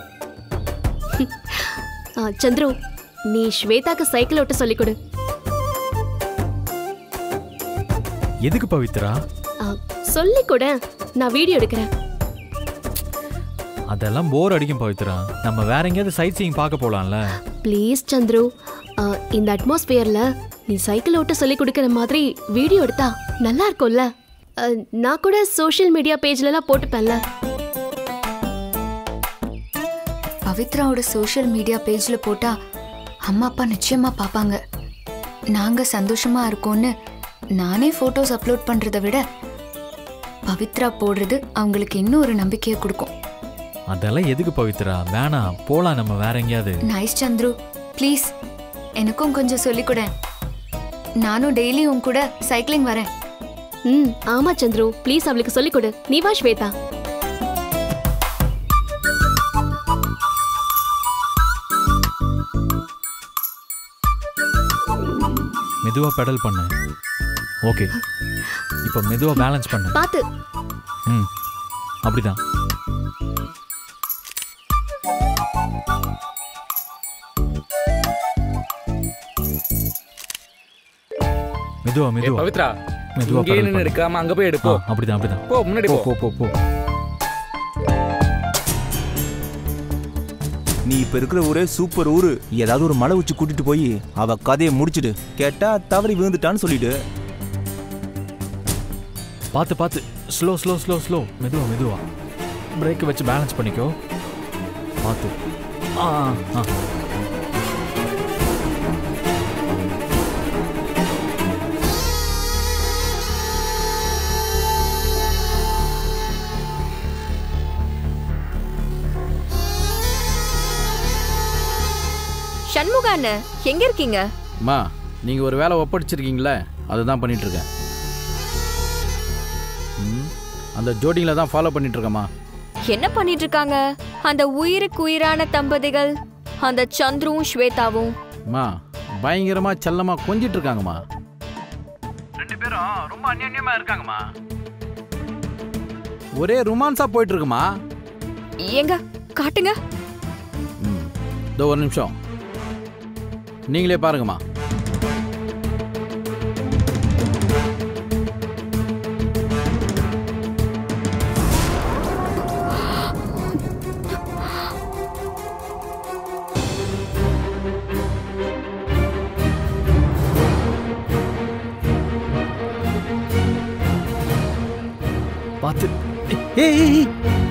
சந்துரு நீ ஸ்வேதாக்கு சைக்கிள் ஓட்ட சொல்லிக் கொடு எதுக்கு பவித்ரா ஆ, சொல்லிக் கொடு நான் வீடியோ எடுக்கிறேன் அதெல்லாம் போர் அடிக்கும் பவித்ரா நம்ம வேற எங்கேயாவது சைட் சீயிங் பார்க்க போலாம்ல ப்ளீஸ் சந்துரு ஆ, இந்த அட்மாஸ்பியர்ல நீ சைக்கிள் ஓட்ட சொல்லி கொடுக்கிற மாதிரி வீடியோ எடுத்தா நல்லா இருக்கும்ல ஆ, நான் கூட சோஷியல் மீடியா பேஜ்லலாம் போட்டுப்பேன்ல பவித்ராவோட சோஷியல் மீடியா பேஜ்ல போட்டா அம்மா அப்பா நிச்சயமா பார்ப்பாங்க நாங்க சந்தோஷமா இருக்கோம்னு நானே போட்டோஸ் அப்லோட் பண்றதை விட பவித்ரா போடுறது அவங்களுக்கு இன்னும் ஒரு நம்பிக்கையை கொடுக்கும் அதெல்லாம் எதுக்கு பவித்ரா வேணாம் போலாம் நம்ம வேற எங்கேயாவது நைஸ் சந்துரு ப்ளீஸ் எனக்கும் கொஞ்சம் சொல்லிக் கொடு நானும் டெய்லி உன் கூட சைக்கிளிங் வரேன் ம் ஆமா சந்துரு ப்ளீஸ் அவளுக்கு சொல்லிக் கொடு நீ வா ஸ்வேதா மெதுவா பெடல் பண்ணு ஓகே இப்போ மெதுவா பேலன்ஸ் பண்ணு பாத்து ம் அப்படிதான் மெதுவா ஏய், மெதுவா பவித்ரா மெதுவா இங்கே pedal நின்று பண்ணு. எடுக்காம அங்க போய் எடுப்போ ஆ, அப்படிதான் அப்படிதான் போ முன்னாடி போ போ போ போ நீ இப்ப இருக்கிற ஊரே சூப்பர் ஊரு ஏதாவது ஒரு மலை உச்சி கூட்டிட்டு போய் அவ கதையை முடிச்சிடு கேட்டா தவறி விழுந்துட்டான்னு சொல்லிடு பார்த்து பார்த்து ஸ்லோ ஸ்லோ ஸ்லோ ஸ்லோ மெதுவா மெதுவா பிரேக் வச்சு பேலன்ஸ் பண்ணிக்கோ பார்த்து ஆ ஆ சண்முகா அண்ணன் எங்க இருக்கீங்க அம்மா நீங்கள் ஒரு வேலை ஒப்படைச்சிருக்கீங்களே அதுதான் பண்ணிட்டு இருக்கேன் ம், அந்த ஜோடிங்களை தான் ஃபாலோ பண்ணிட்டு இருக்கேம்மா என்ன பண்ணிட்டு இருக்காங்க அந்த உயிருக்கு உயிரான தம்பதிகள் அந்த சந்துருவும் ஸ்வேதாவும் அம்மா பயங்கரமாக செல்லமாக கொஞ்சிட்டு இருக்காங்கம்மா ரெண்டு பேரும் ரொம்ப அந்யோன்யமா இருக்காங்கம்மா ஒரே ரொமான்ஸாக போயிட்டு இருக்குமா எங்க காட்டுங்க இதோ ஒரு நிமிஷம் நீங்களே பாருங்கம்மா பார்த்து ஏய் ஏய், ஏய்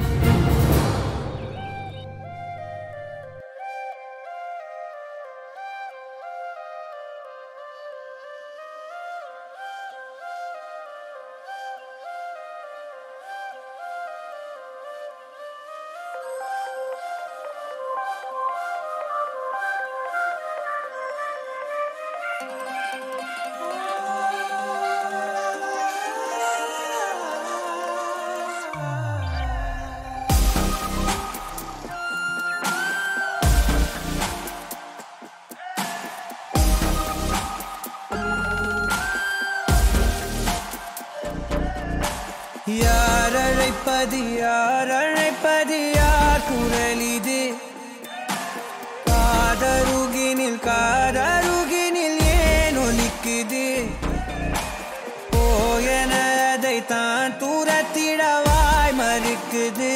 யார் அழைப்பது யார் அழைப்பது யார் குரல் இது காதருகினில் காதருகினில் ஏன் ஒலிக்குது போயன அதை தான் தூரத்திடவாய் மறுக்குது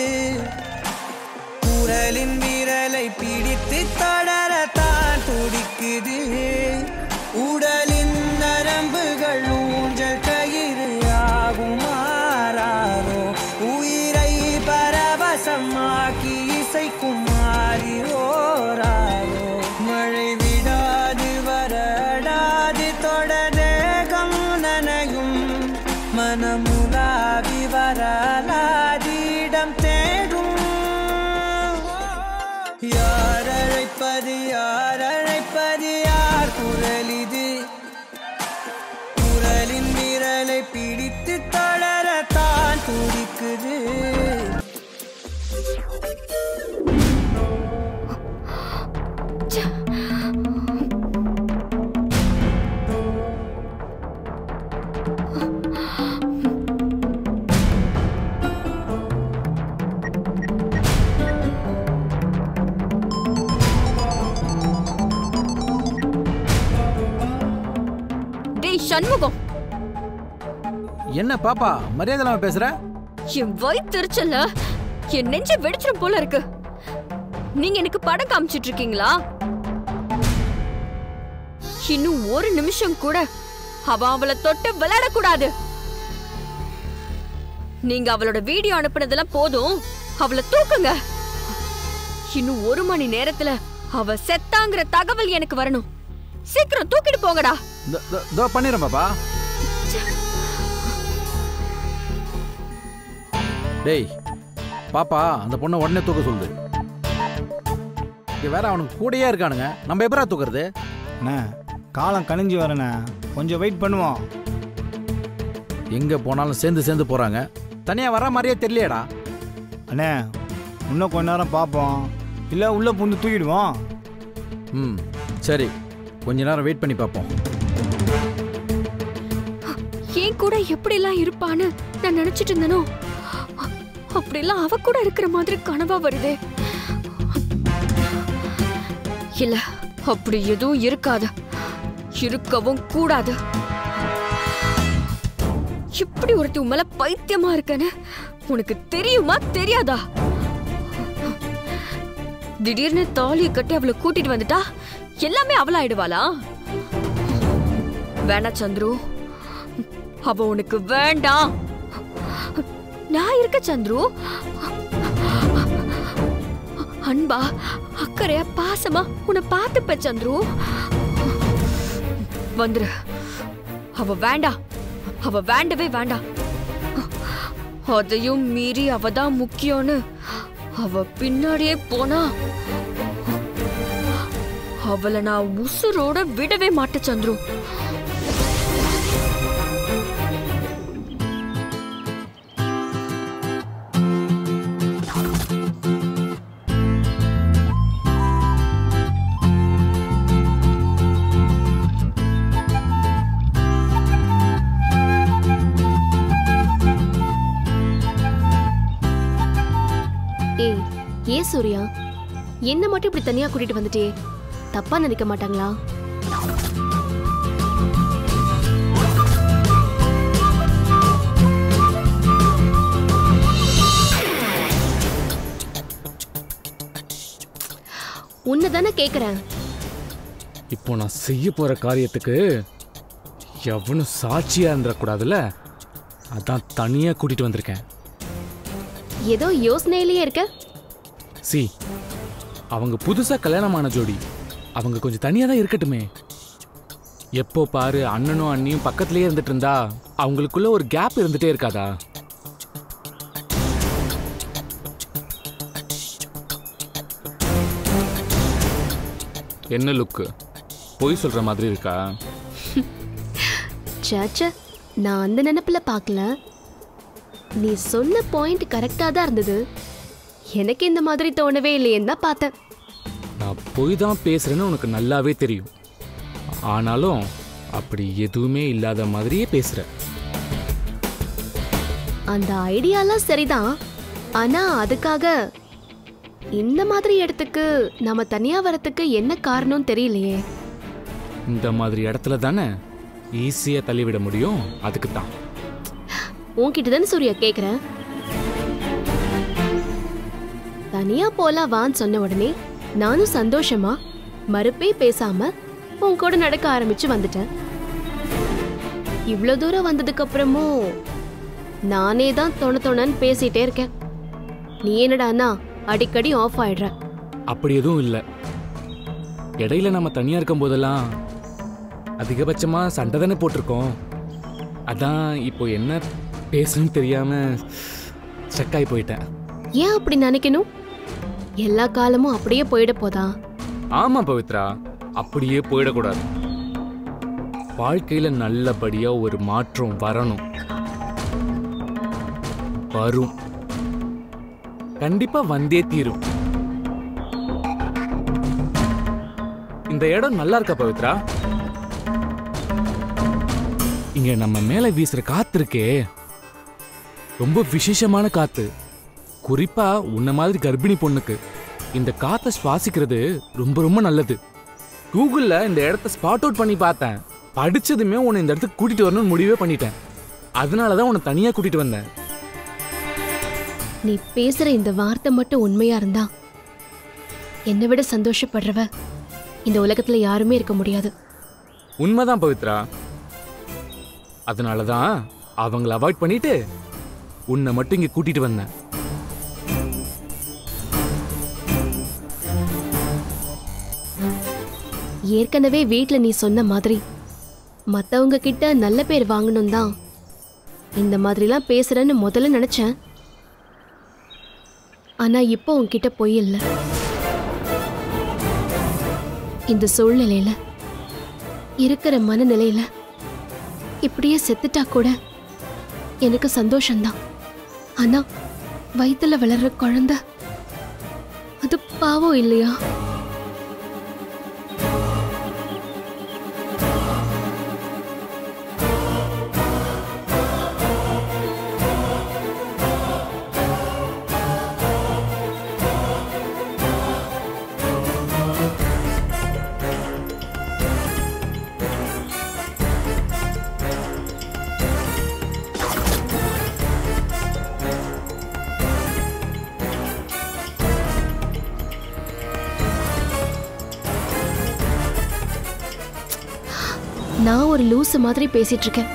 குரலின் விரலை பிடித்து தொடரத்தான் துடிக்குது உடலின் நரம்புகள் ஊஞ்சல் கயிறு ஆகும் மாறாரோ உயிரை பரவசமாக்கி இசைக்கும் மாறி ஓராரோ மழை விடாது வரடாது தொடரேகம் நனையும் மனமுலாவி வரா சண்முகம் என்ன பாப்பா மரியாதை இல்லாம பேசுற என் வயிற்றுச்சல்ல என் நெஞ்ச வெடிச்சிரும் போல இருக்கு நீங்க எனக்கு படம் காமிச்சிட்டு இருக்கீங்களா இன்னும் ஒரு நிமிஷம் கூட அவ அவளை தொட்டு விளையாட கூடாது நீங்க அவளோட வீடியோ அனுப்புனதெல்லாம் போதும் அவளை தூக்குங்க இன்னும் ஒரு மணி நேரத்துல அவ செத்தாங்கிற தகவல் எனக்கு வரணும் சீக்கிரம் தூக்கிட்டு போங்கடா இதோ- இதோ- இதோ பண்ணிடுறேன் பாப்பா டேய் பாப்பா அந்த பொண்ணை உடனே தூக்க சொல்லுது இங்க வேற அவனுக்கு கூடயே இருக்கானுங்க நம்ம எப்பரா தூக்குறது அண்ணா காலம் கணிஞ்சு வரண்ணே கொஞ்சம் வெயிட் பண்ணுவோம் எங்க போனாலும் சேர்ந்து சேர்ந்து போறாங்க தனியா வர மாதிரியே தெரியலையேடா அண்ணே இன்னும் கொஞ்ச நேரம் பார்ப்போம் இல்லை உள்ளே புந்து தூக்கிடுவோம் ம் சரி கொஞ்ச நேரம் வெயிட் பண்ணி பார்ப்போம் என் கூட எப்படிலாம் இருப்பான்னு நான் நினைச்சிட்டு இருந்தேனோ அப்படிலாம் அவ கூட இருக்கிற மாதிரி கனவா வருதே இல்ல அப்படி எதுவும் இருக்காது இருக்கவும் கூடாது இப்படி ஒருத்தி உன் மேல பைத்தியமா இருக்கேன்னு உனக்கு தெரியுமா தெரியாதா திடீர்னு தாலியை கட்டி அவளை கூட்டிட்டு வந்துட்டா எல்லாமே அவளாயிடுவாளா வேணா சந்துரு அவ உனக்கு வேண்டாம் நான் இருக்க சந்துரு அன்பா அக்கறையா பாசமா உன்னை பார்த்துப்ப சந்துரு வந்துரு அவ வேண்டாம் அவ வேண்டவே வேண்டாம் அதையும் மீறி அவ தான் முக்கியம்னு அவ பின்னாடியே போனா அவளை நான் உசுரோட விடவே மாட்டேன் சந்துரு ஏய் ஏன் சூர்யா என்ன மட்டும் இப்படி தனியா கூட்டிட்டு வந்துட்டே தப்பா நினைக்க மாட்டாங்களா உன்னை தானே கேக்குறேன் இப்போ நான் செய்ய போற காரியத்துக்கு எவனும் சாட்சியா இருந்துடக்கூடாதுல்ல அதான் தனியா கூட்டிட்டு வந்திருக்கேன் ஏதோ யோசனையிலேயே இருக்க சி அவங்க புதுசா கல்யாணமான ஜோடி அவங்க கொஞ்சம் தனியா தான் இருக்கட்டுமே எப்போ பாரு அண்ணனும் அண்ணியும் பக்கத்துலயே இருந்துட்டு இருந்தா அவங்களுக்குள்ள ஒரு கேப் இருந்துட்டே இருக்காதா என்ன லுக்கு பொய் சொல்ற மாதிரி இருக்கா சேச்ச நான் அந்த நினைப்புல பார்க்கல நீ சொன்ன பாயிண்ட் கரெக்டா தான் இருந்தது எனக்கு இந்த மாதிரி தோணவே இல்லையேன்னு தான் பார்த்தேன் நான் பொய் தான் பேசுறேன்னு உனக்கு நல்லாவே தெரியும் ஆனாலும் அப்படி எதுவுமே இல்லாத மாதிரியே பேசுற அந்த ஐடியாலாம் சரிதான் ஆனா அதுக்காக இந்த மாதிரி இடத்துக்கு நாம தனியா வரத்துக்கு என்ன காரணம் தெரியலையே இந்த மாதிரி இடத்துல தானே ஈஸியா தள்ளிவிட முடியும் அதுக்கு தான் உன்கிட்ட தானே சூர்யா கேக்குறேன் தனியா போலாம் வான்னு சொன்ன உடனே நானும் சந்தோஷமா மறுப்பே பேசாம உன் கூட நடக்க ஆரம்பிச்சு வந்துட்டேன் இவ்வளோ தூரம் வந்ததுக்கு அப்புறமும் நானே தான் தொண தொணன்னு பேசிட்டே இருக்கேன் நீ என்னடான்னா அடிக்கடி ஆஃப் ஆயிடுற அப்படி எதுவும் இல்லை இடையில நம்ம தனியா இருக்கும் போதெல்லாம் அதிகபட்சமா சண்டை தானே போட்டிருக்கோம் அதான் இப்போ என்ன பேசணும்னு தெரியாம ஸ்ட்ரக் ஆகி போயிட்டேன் ஏன் அப்படி நினைக்கணும் எல்லா காலமும் அப்படியே போயிட போதா ஆமா பவித்ரா அப்படியே போயிடக்கூடாது வாழ்க்கையில நல்லபடியா ஒரு மாற்றம் வரணும் வரும் கண்டிப்பா வந்தே தீரும் இந்த இடம் நல்லா இருக்கா பவித்ரா இங்க நம்ம மேல வீசுற காத்து இருக்கே ரொம்ப விசேஷமான காத்து குறிப்பா உன்ன மாதிரி கர்ப்பிணி பொண்ணுக்கு இந்த காத்தை சுவாசிக்கிறது ரொம்ப ரொம்ப நல்லது கூகுள்ல இந்த இடத்த ஸ்பாட் அவுட் பண்ணி பார்த்தேன் படிச்சதுமே உன்னை இந்த இடத்துக்கு கூட்டிட்டு வரணும்னு முடிவே பண்ணிட்டேன் அதனால தான் உன்னை தனியா கூட்டிட்டு வந்தேன் நீ பேசுற இந்த வார்த்தை மட்டும் உண்மையா இருந்தா என்னை விட சந்தோஷப்படுறவ இந்த உலகத்துல யாருமே இருக்க முடியாது உண்மைதான் பவித்ரா அதனால தான் அவங்கள அவாய்ட் பண்ணிட்டு உன்னை மட்டும் இங்க கூட்டிட்டு வந்தேன் ஏற்கனவே வீட்ல நீ சொன்ன மாதிரி மத்தவங்க கிட்ட நல்ல பேர் வாங்கணும் தான் இந்த மாதிரிலாம் பேசுறேன்னு முதல்ல நினைச்சேன் ஆனா இப்போ உன்கிட்ட பொய் இல்ல இந்த சூழ்நிலையில இருக்கிற மனநிலையில இப்படியே செத்துட்டா கூட எனக்கு சந்தோஷம்தான் ஆனா வயித்துல வளர்ற குழந்தை அது பாவம் இல்லையா நான் ஒரு லூசு மாதிரி பேசிட்டு இருக்கேன்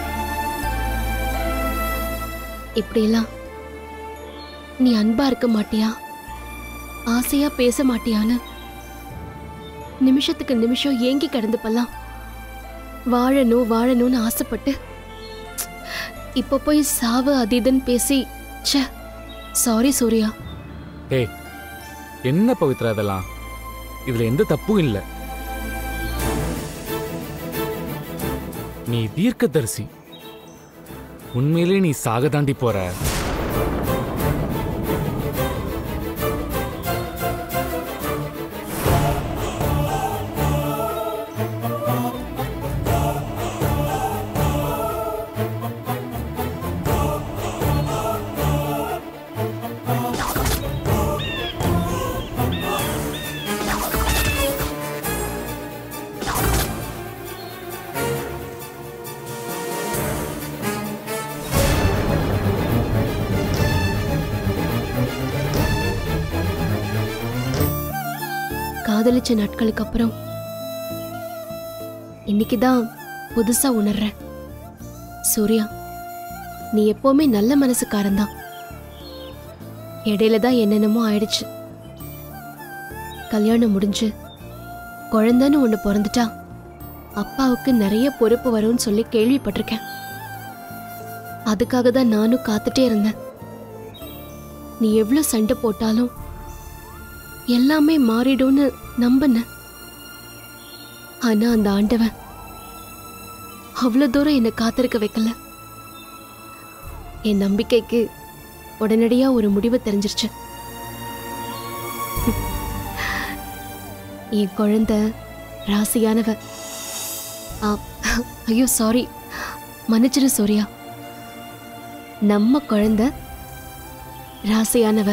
இப்படியெல்லாம் நீ அன்பா இருக்க மாட்டியா ஆசையா பேச மாட்டியான்னு நிமிஷத்துக்கு நிமிஷம் ஏங்கி கிடந்துப்பெல்லாம் வாழணும் வாழணும்னு ஆசைப்பட்டு இப்போ போய் சாவு அது இதுன்னு பேசி ச்சே சாரி சூர்யா ஏய் என்ன பவித்ரா இதெல்லாம் இதுல எந்த தப்பும் இல்லை நீ தீர்க்கதரிசி உண்மையிலே நீ சாக தாண்டி போற காதலிச்ச நாட்களுக்கு அப்புறம் இன்னைக்கு தான் புதுசா உணர்றேன் சூர்யா நீ எப்பவுமே நல்ல மனசுக்காரன் தான் இடையில தான் என்னென்னமோ ஆயிடுச்சு கல்யாணம் முடிஞ்சு குழந்தைன்னு ஒன்று பிறந்துட்டா அப்பாவுக்கு நிறைய பொறுப்பு வரும்னு சொல்லி கேள்விப்பட்டிருக்கேன் அதுக்காக தான் நானும் காத்துட்டே இருந்தேன் நீ எவ்வளோ சண்டை போட்டாலும் எல்லாமே மாறிடும்னு நம்பினேன் ஆனா அந்த ஆண்டவன் அவ்வளோ தூரம் என்னை காத்திருக்க வைக்கல என் நம்பிக்கைக்கு உடனடியா ஒரு முடிவு தெரிஞ்சிருச்சு என் குழந்தை ராசியானவ ஆ, ஐயோ சாரி மன்னிச்சிரு சூர்யா நம்ம குழந்தை ராசியானவ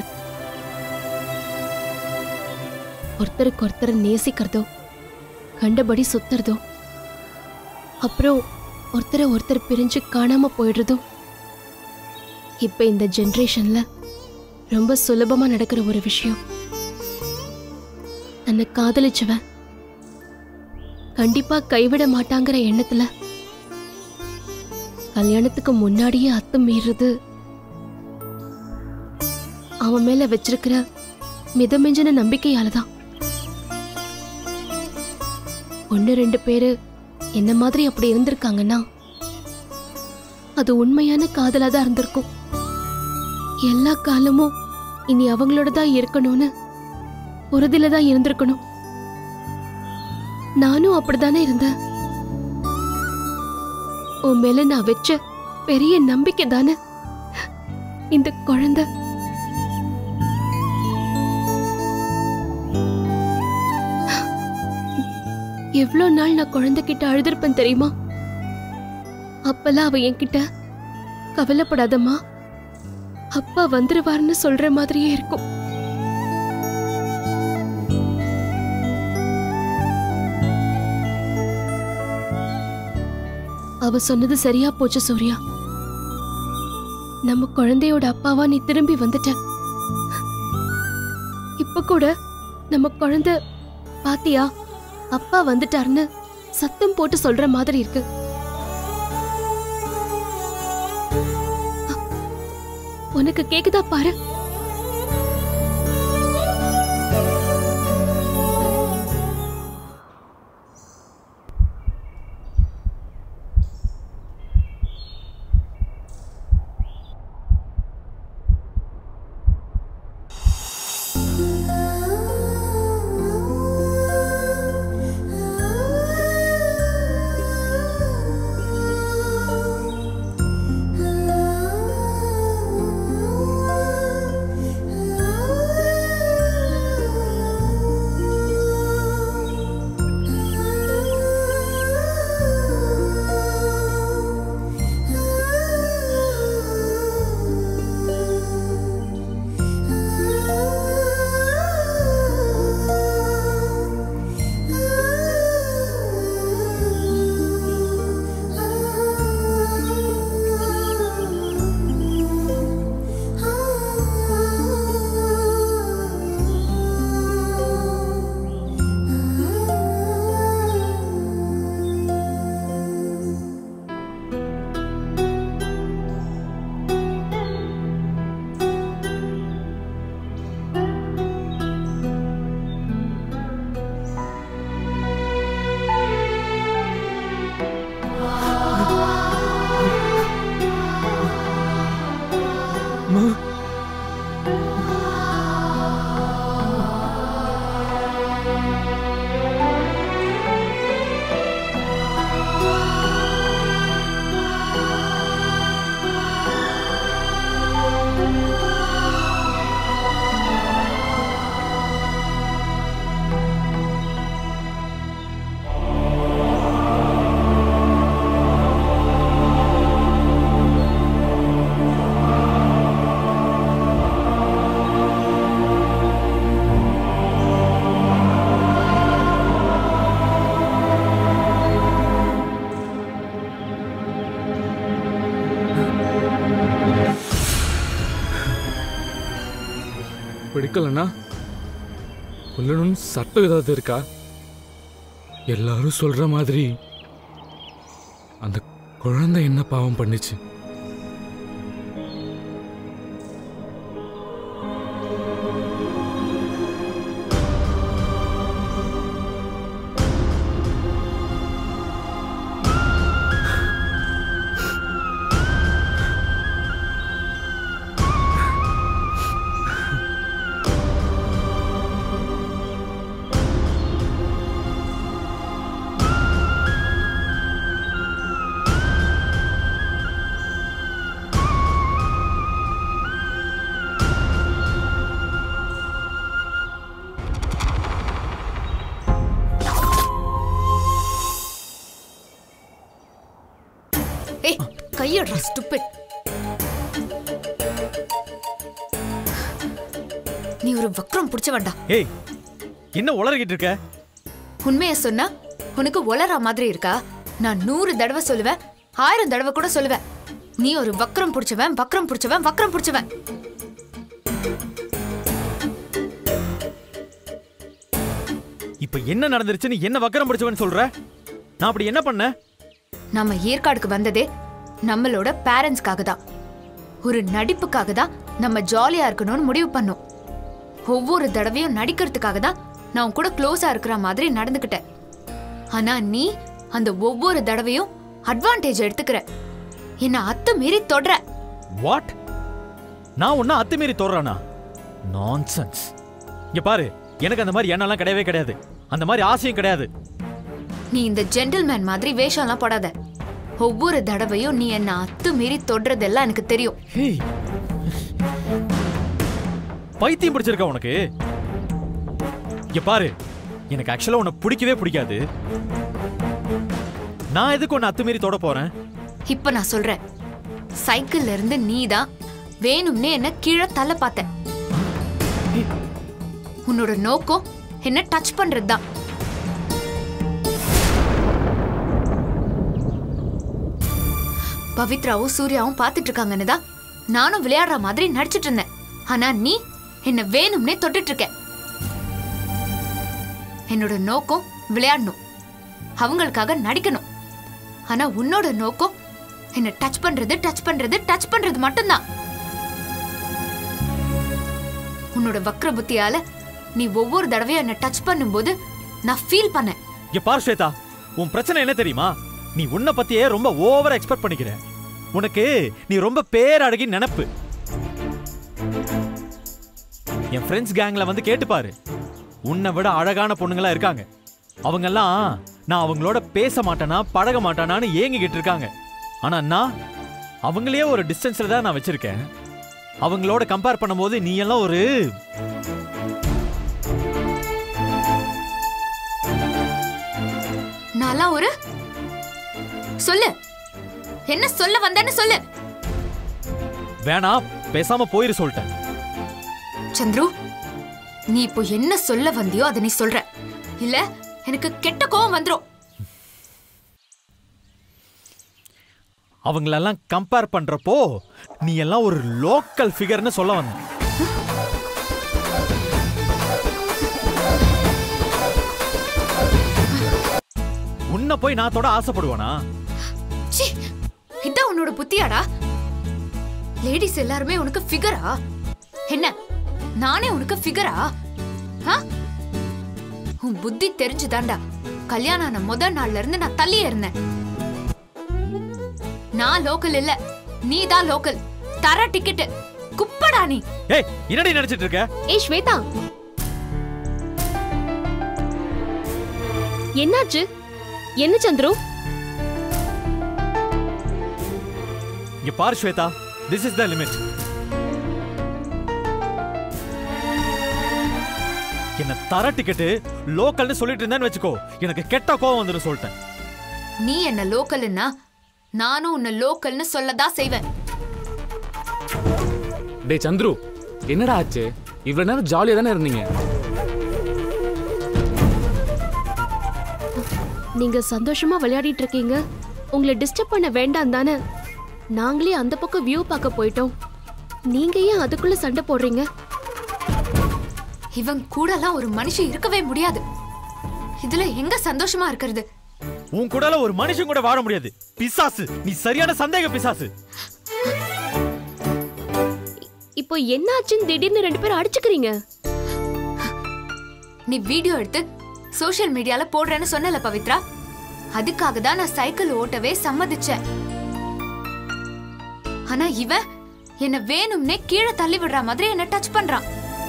ஒருத்தருக்கு ஒருத்தர் நேசிக்கிறதோ கண்டபடி சுத்துறதோ அப்புறம் ஒருத்தரை ஒருத்தர் பிரிஞ்சு காணாம போயிடுறதோ இப்ப இந்த ஜெனரேஷன்ல ரொம்ப சுலபமா நடக்கிற ஒரு விஷயம் தன்னை காதலிச்சவன் கண்டிப்பா கைவிட மாட்டாங்கிற எண்ணத்துல கல்யாணத்துக்கு முன்னாடியே அத்துமீறுறது அவன் மேல வச்சிருக்கிற மிதமிஞ்சின நம்பிக்கையால தான் ஒன்று ரெண்டு பேரு என்ன மாதிரி அப்படி இருந்திருக்காங்கன்னா அது உண்மையான காதலா தான் இருந்திருக்கும் எல்லா காலமும் இனி அவங்களோட தான் இருக்கணும்னு உறுதியில தான் இருந்திருக்கணும் நானும் அப்படித்தானே இருந்தேன் உன் மேல நான் வச்ச பெரிய நம்பிக்கை தானே இந்த குழந்தை எவ்வளோ நாள் நான் குழந்தைகிட்ட அழுதுருப்பேன் தெரியுமா அப்பெல்லாம் அவ என்கிட்ட கவலைப்படாதம்மா அப்பா வந்துருவாருன்னு சொல்ற மாதிரியே இருக்கும் அவ சொன்னது சரியா போச்சு சூர்யா நம்ம குழந்தையோட அப்பாவா நீ திரும்பி வந்துட்ட இப்ப கூட நம்ம குழந்தை பாத்தியா அப்பா வந்துட்டாருன்னு சத்தம் போட்டு சொல்ற மாதிரி இருக்கு உனக்கு கேக்குதா பாரு பிடிக்கலன்னா கொல்லணும்னு சட்டம் ஏதாவது இருக்கா எல்லாரும் சொல்ற மாதிரி அந்த குழந்தை என்ன பாவம் பண்ணுச்சு ஏய் கையடுறா ஸ்டூபிட் நீ ஒரு வக்ரம் பிடிச்ச வேண்டாம் ஏய் என்ன உளறிக்கிட்டு இருக்க உண்மைய சொன்னா உனக்கு உளறா மாதிரி இருக்கா நான் நூறு தடவை சொல்லுவேன் ஆயிரம் தடவை கூட சொல்லுவேன் நீ ஒரு வக்ரம் பிடிச்சவன் வக்ரம் பிடிச்சவன் வக்ரம் பிடிச்சவன் இப்ப என்ன நடந்துருச்சுன்னு என்ன வக்கரம் பிடிச்சவன்னு சொல்ற நான் அப்படி என்ன பண்ண நம்ம ஏற்காடுக்கு வந்ததே நம்மளோட பேரண்ட்ஸ்க்காக தான் ஒரு நடிப்புக்காக தான் நம்ம ஜாலியா இருக்கணும்னு முடிவு பண்ணோம் ஒவ்வொரு தடவையும் நடிக்கிறதுக்காக தான் நான் உன் கூட க்ளோஸா இருக்கிற மாதிரி நடந்துக்கிட்டேன் ஆனா நீ அந்த ஒவ்வொரு தடவையும் அட்வான்டேஜ் எடுத்துக்கிற என்ன அத்து மீறி தொடுற வாட் நான் ஒன்னும் அத்துமீறி தோறானா நான்சென்ஸ் இங்க பாரு எனக்கு அந்த மாதிரி எண்ணெல்லாம் கிடையவே கிடையாது அந்த மாதிரி ஆசையும் கிடையாது நீ இந்த ஜென்டில்மேன் மாதிரி வேஷம்லாம் போடாத ஒவ்வொரு தடவையும் நீ என்ன அத்து மீறி தொடுறதெல்லாம் எனக்கு தெரியும் பைத்தியம் பிடிச்சிருக்கா உனக்கு இங்க பாரு எனக்கு ஆக்சுவலா உன்னை பிடிக்கவே பிடிக்காது நான் எதுக்கு உன்னை அத்துமீறி தொட போறேன் இப்ப நான் சொல்றேன் சைக்கிள்ல இருந்து நீதான் வேணும்னே என்ன கீழே தள்ள பார்த்த உன்னோட நோக்கம் என்ன டச் பண்றதுதான் பவித்ராவும் சூர்யாவும் பார்த்துட்டு இருக்காங்கன்னு தான் நானும் விளையாடுற மாதிரி நடிச்சிட்டு இருந்தேன் ஆனா நீ என்ன வேணும்னே தொட்டுட்டு இருக்க என்னோட நோக்கம் விளையாடணும் அவங்களுக்காக நடிக்கணும் ஆனா உன்னோட நோக்கம் என்ன டச் பண்றது டச் பண்றது டச் பண்றது மட்டும்தான் உன்னோட வக்ர புத்தியால நீ ஒவ்வொரு தடவையும் என்ன டச் பண்ணும்போது நான் ஃபீல் பண்ணேன் இங்க பார் ஸ்வேதா உன் பிரச்சனை என்ன தெரியுமா நீ உன்னை பத்தியே ரொம்ப ஓவரா எக்ஸ்பெக்ட் பண்ணிக்கிற உனக்கு நீ ரொம்ப பேரழகி நினப்பு என் ஃப்ரெண்ட்ஸ் கேங்ல வந்து கேட்டு பாரு உன்னை விட அழகான பொண்ணுங்களா இருக்காங்க அவங்கெல்லாம் நான் அவங்களோட பேச மாட்டேனா பழக மாட்டானான்னு ஏங்கிக்கிட்டு இருக்காங்க ஆனா நான் அவங்களையே ஒரு டிஸ்டன்ஸ்ல தான் நான் வச்சிருக்கேன் அவங்களோட கம்பேர் பண்ணும்போது நீ எல்லாம் ஒரு நான்லாம் ஒரு சொல்லு என்ன சொல்ல வந்தேன்னு சொல்லு வேணாம் பேசாம போயிரு சொல்லிட்டேன் சந்துரு நீ இப்போ என்ன சொல்ல வந்தியோ அதை நீ சொல்ற இல்ல எனக்கு கெட்ட கோவம் வந்துரும் அவங்களெல்லாம் கம்பேர் பண்றப்போ நீ எல்லாம் ஒரு லோக்கல் ஃபிகர்னு சொல்ல வந்த உன்னை போய் நான் தொட ஆசைப்படுவானா ச்சீ இதான் உன்னோட புத்தியாடா லேடிஸ் எல்லாருமே உனக்கு ஃபிகரா என்ன நானே உனக்கு ஃபிகரா ஆ? உன் புத்தி தெரிஞ்சுதான்டா கல்யாணம் ஆன முத நாள்ல இருந்து நான் தள்ளியே இருந்தேன் நான் லோக்கல் இல்ல நீ தான் லோக்கல் தர டிக்கெட் குப்படா நீ ஏய் என்னடி நினைச்சிட்டு இருக்க ஏய் ஸ்வேதா என்னாச்சு என்ன சந்துரு இங்க பாரு Shweta this is the limit என்ன தர டிக்கெட்டு லோக்கல்னு சொல்லிட்டு இருந்தேன்னு வச்சுக்கோ எனக்கு கெட்ட கோவம் வந்துடும் சொல்லிட்டேன் நீ என்ன லோக்கல்னா நானும் உன்னை லோக்கல்னு சொல்லதான் செய்வேன் டேய் சந்துரு என்னடா ஆச்சு இவ்வளவு நேரம் ஜாலியா தானே இருந்தீங்க நீங்க சந்தோஷமா விளையாடிட்டு இருக்கீங்க உங்களை டிஸ்டர்ப் பண்ண வேண்டாம் தானே நாங்களே அந்த பக்கம் வியூ பார்க்க போயிட்டோம் நீங்க ஏன் அதுக்குள்ள சண்டை போடுறீங்க இவன் கூடலாம் ஒரு மனுஷன் இருக்கவே முடியாது இதுல எங்க சந்தோஷமா இருக்கிறது உன் கூடல ஒரு மனுஷன் கூட வாழ முடியாது பிசாசு நீ சரியான சந்தேக பிசாசு இப்போ என்னாச்சுன்னு திடீர்னு ரெண்டு பேரும் அடிச்சுக்கிறீங்க நீ வீடியோ எடுத்து சோஷியல் மீடியால போடுறேன்னு சொன்னல பவித்ரா அதுக்காக தான் நான் சைக்கிள் ஓட்டவே சம்மதிச்சேன் ஆனா இவன் என்ன வேணும்னே கீழே தள்ளி விடுற மாதிரி என்ன டச் பண்றான்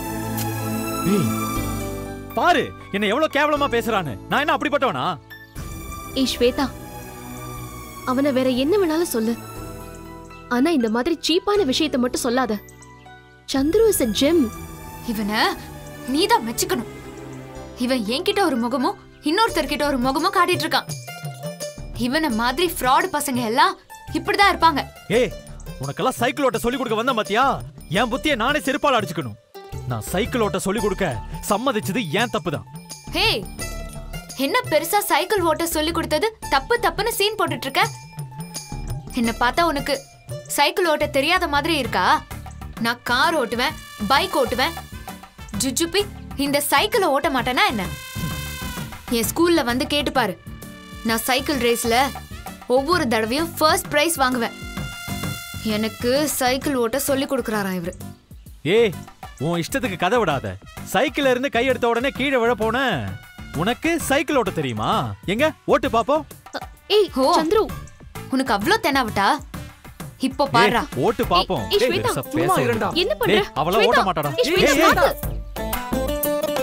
பாரு என்ன எவ்வளவு கேவலமா பேசுறான்னு நான் என்ன அப்படிப்பட்டவனா ஏய் ஸ்வேதா அவனை வேற என்ன வேணாலும் சொல்லு ஆனா இந்த மாதிரி சீப்பான விஷயத்தை மட்டும் சொல்லாத சந்துரு இஸ் a ஜெம் இவனை நீதான் மெச்சுக்கணும் இவன் என்கிட்ட ஒரு முகமும் இன்னொருத்தர்கிட்ட ஒரு முகமும் காட்டிட்டு இருக்கான் இவனை மாதிரி ஃப்ராட் பசங்க எல்லாம் இப்படிதான் இருப்பாங்க ஏய் உனக்கெல்லாம் சைக்கிள் ஓட்ட சொல்லி கொடுக்க வந்த பாத்தியா என் புத்திய நானே செருப்பால் அடிச்சுக்கணும் நான் சைக்கிள் ஓட்ட சொல்லி கொடுக்க சம்மதிச்சது ஏன் தப்பு தான் ஹே என்ன பெருசா சைக்கிள் ஓட்ட சொல்லி கொடுத்தது தப்பு தப்புன்னு சீன் போட்டுட்டு இருக்க என்ன பார்த்தா உனக்கு சைக்கிள் ஓட்ட தெரியாத மாதிரி இருக்கா நான் கார் ஓட்டுவேன் பைக் ஓட்டுவேன் ஜுஜுப்பி இந்த சைக்கிளை ஓட்ட மாட்டேனா என்ன என் ஸ்கூல்ல வந்து கேட்டு பாரு நான் சைக்கிள் ரேஸ்ல ஒவ்வொரு தடவையும் ஃபர்ஸ்ட் பிரைஸ் வாங்குவேன் எனக்கு சைக்கிள் ஓட்ட சொல்லி கொடுக்குறாராம் இவரு ஏய் உன் இஷ்டத்துக்கு கதை விடாத சைக்கிள்ல இருந்து கை எடுத்த உடனே கீழே விழ போன உனக்கு சைக்கிள் ஓட்ட தெரியுமா எங்க ஓட்டு பாப்போம் ஏய் சந்துரு உனக்கு அவ்ளோ தெனாவட்டா இப்போ பாருடா ஏய், ஓட்டு பாப்போம் ஏய், ஸ்வேதா, பெருசா சும்மா பேச இருடா. விடு. என்ன பண்ற? ஏய், அவளாம் ஸ்வேதா, ஓட்ட மாட்டாடா ஏய், ஸ்வேதா, ஏய், ஏய். பாத்து.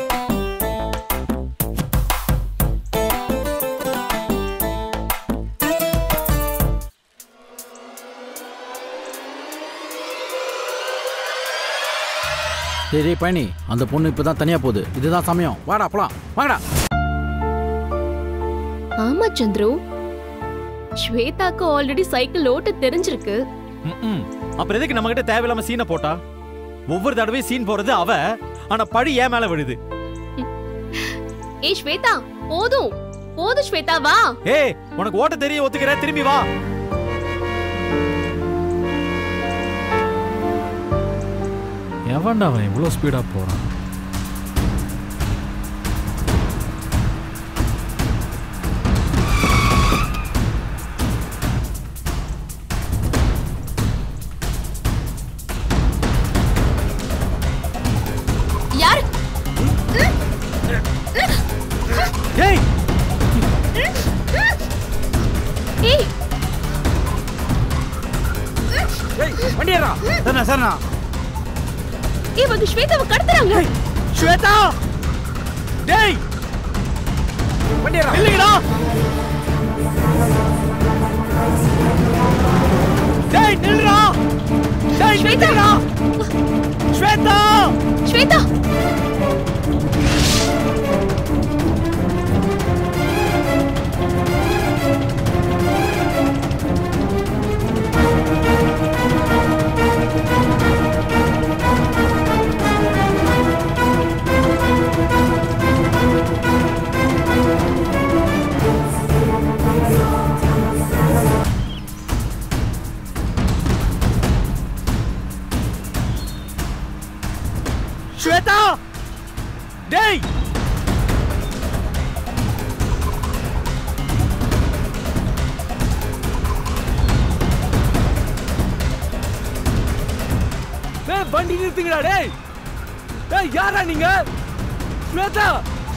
டேய் டேய் பயணி அந்த பொண்ணு இப்பதான் தனியா போகுது இதுதான் சமயம் வாடா போலாம் வாங்கடா ஆமா சந்துரு ஸ்வேதாக்கு ஆல்ரெடி சைக்கிள் ஓட்ட தெரிஞ்சிருக்கு ம்ம். அப்புறம் எதுக்கு நம்ம கிட்ட தேவையில்லாம சீனை போட்டா ஒவ்வொரு தடவையும் சீன் போறது அவ ஆனா பழி ஏன் மேல விழுது ஏய் ஸ்வேதா போதும் போதும் ஸ்வேதா வா ஏய் உனக்கு ஓட்ட தெரிய ஒத்துக்கிற திரும்பி வா எவன்டா அவன் இவ்வளோ ஸ்பீடாக போகிறான் யார் ஏய் ஏய் வண்டியரா சரிண்ணா சரிண்ணா இவங்க ஸ்வேதாவை கடத்துறாங்க ஸ்வேதா டேய் வண்டியரா இல்லைங்கடா டேய் நில்றா டேய் ஸ்வேதா ஸ்வேதா ஸ்வேதா ஸ்வேதா டேய் டேய் வண்டி நிறுத்துங்கடா டேய் டேய் யாரா நீங்க ஸ்வேதா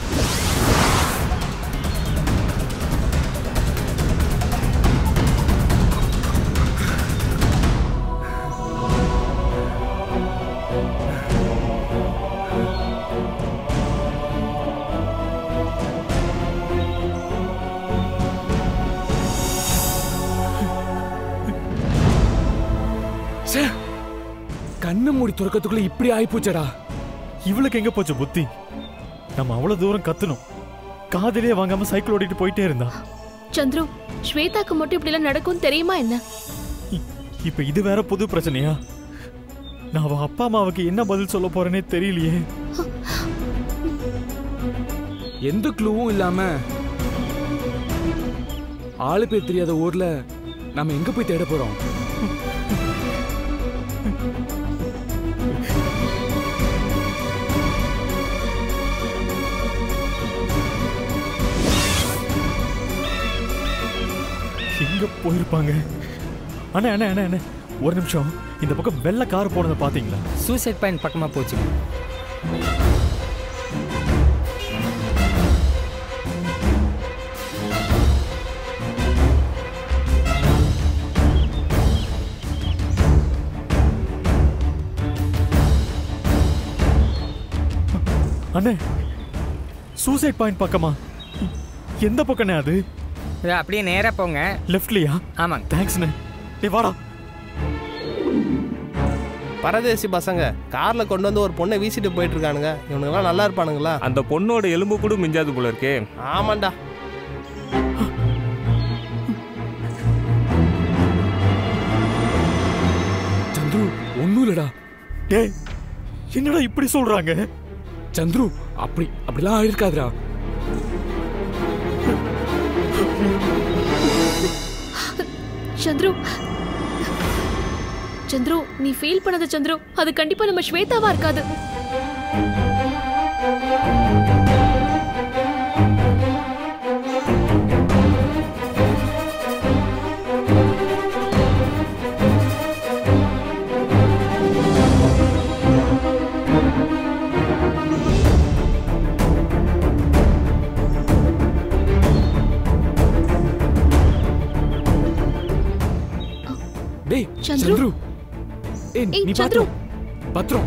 ச்சே, கண்ணு மூடி துறக்கத்துக்குள்ள இப்படி ஆயிப்போச்சடா இவளுக்கு எங்க போச்சு புத்தி நம்ம அவ்வளவு தூரம் கத்தணும் காதலியே வாங்காம சைக்கிள் ஓட்டிட்டு போயிட்டே இருந்தா சந்துரு ஸ்வேதாக்கு மட்டும் இப்படி எல்லாம் நடக்கும் தெரியுமா என்ன இப்ப இது வேற புது பிரச்சனையா நான் அவ அப்பா அம்மாவுக்கு என்ன பதில் சொல்ல போறேனே தெரியலையே எந்த க்ளூவும் இல்லாம ஆளு பேர் தெரியாத ஊர்ல நம்ம எங்க போய் தேட போறோம் எங்க போயிருப்பாங்க அண்ணா அண்ணா அண்ணா அண்ணா ஒரு நிமிஷம் இந்த பக்கம் வெள்ளை கார் போனதை பாத்தீங்களா சூசைட் பாயிண்ட் பக்கமா போச்சு அண்ணே சூசைட் பாயிண்ட் பக்கமா எந்த பக்கம்ண்ணே அது இது அப்படியே நேரா போங்க லெஃப்ட்லயா ஆமாங்க தேங்க்ஸ்ண்ணே டேய் வாடா பரதேசி பசங்க கார்ல கொண்டு வந்து ஒரு பொண்ணை வீசிட்டு போயிட்டு இருக்கானுங்க இவனுங்கெல்லாம் நல்லா இருப்பானுங்களா அந்த பொண்ணோட எலும்பு கூட மிஞ்சாது போல இருக்கே ஆமாண்டா சந்துரு ஒண்ணும் இல்லடா டேய் என்னடா இப்படி சொல்றாங்க சந்துரு அப்படி அப்படிலாம் ஆயிருக்காதுடா சந்துரு சந்துரு நீ ஃபீல் பண்ணாத சந்துரு அது கண்டிப்பா நம்ம ஸ்வேதாவா இருக்காது டேய் சந்துரு. சந்துரு ஏய் ஏய், நீ சந்துரு. பாத்துரும் பத்திரம்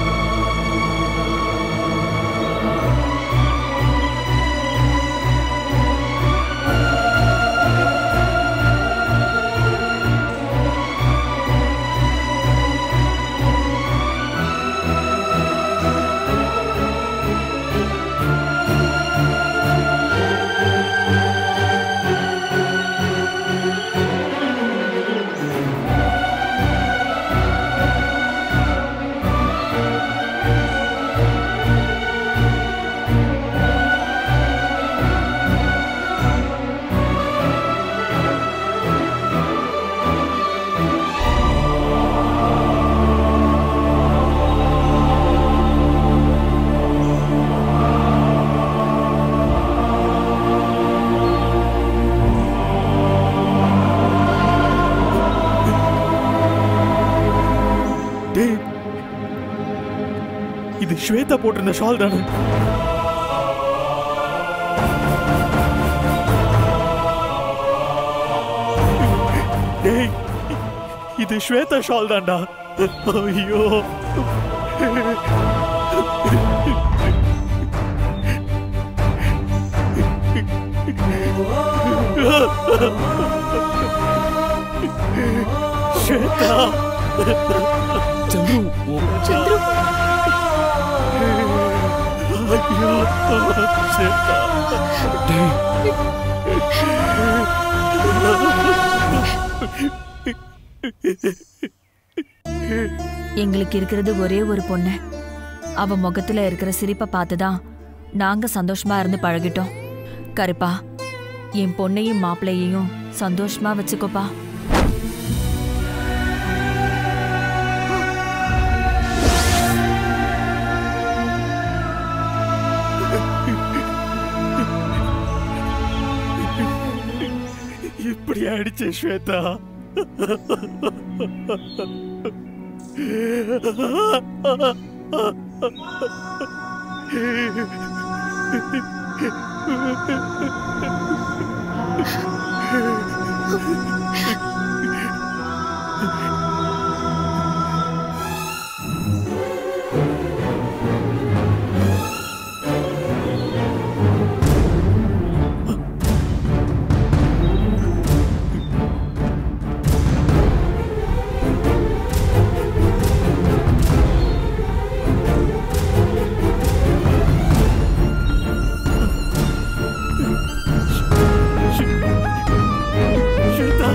ஆ ஸ்வேதா போட்டிருந்த ஷால் தானே டேய் இது ஸ்வேதா ஷால் தான்டா ஐயோ ஸ்வேதா சந்துரு சந்துரு ஐயோ ஸ்வேதா எங்களுக்கு இருக்கிறது ஒரே ஒரு பொண்ணு அவ முகத்துல இருக்கிற சிரிப்பை பார்த்துதான் நாங்க சந்தோஷமா இருந்து பழகிட்டோம் கருப்பா என் பொண்ணையும் மாப்பிள்ளையையும் சந்தோஷமா வச்சுக்கோப்பா இப்படி ஆயிடுச்சு ஸ்வேதா ஸ்வேதா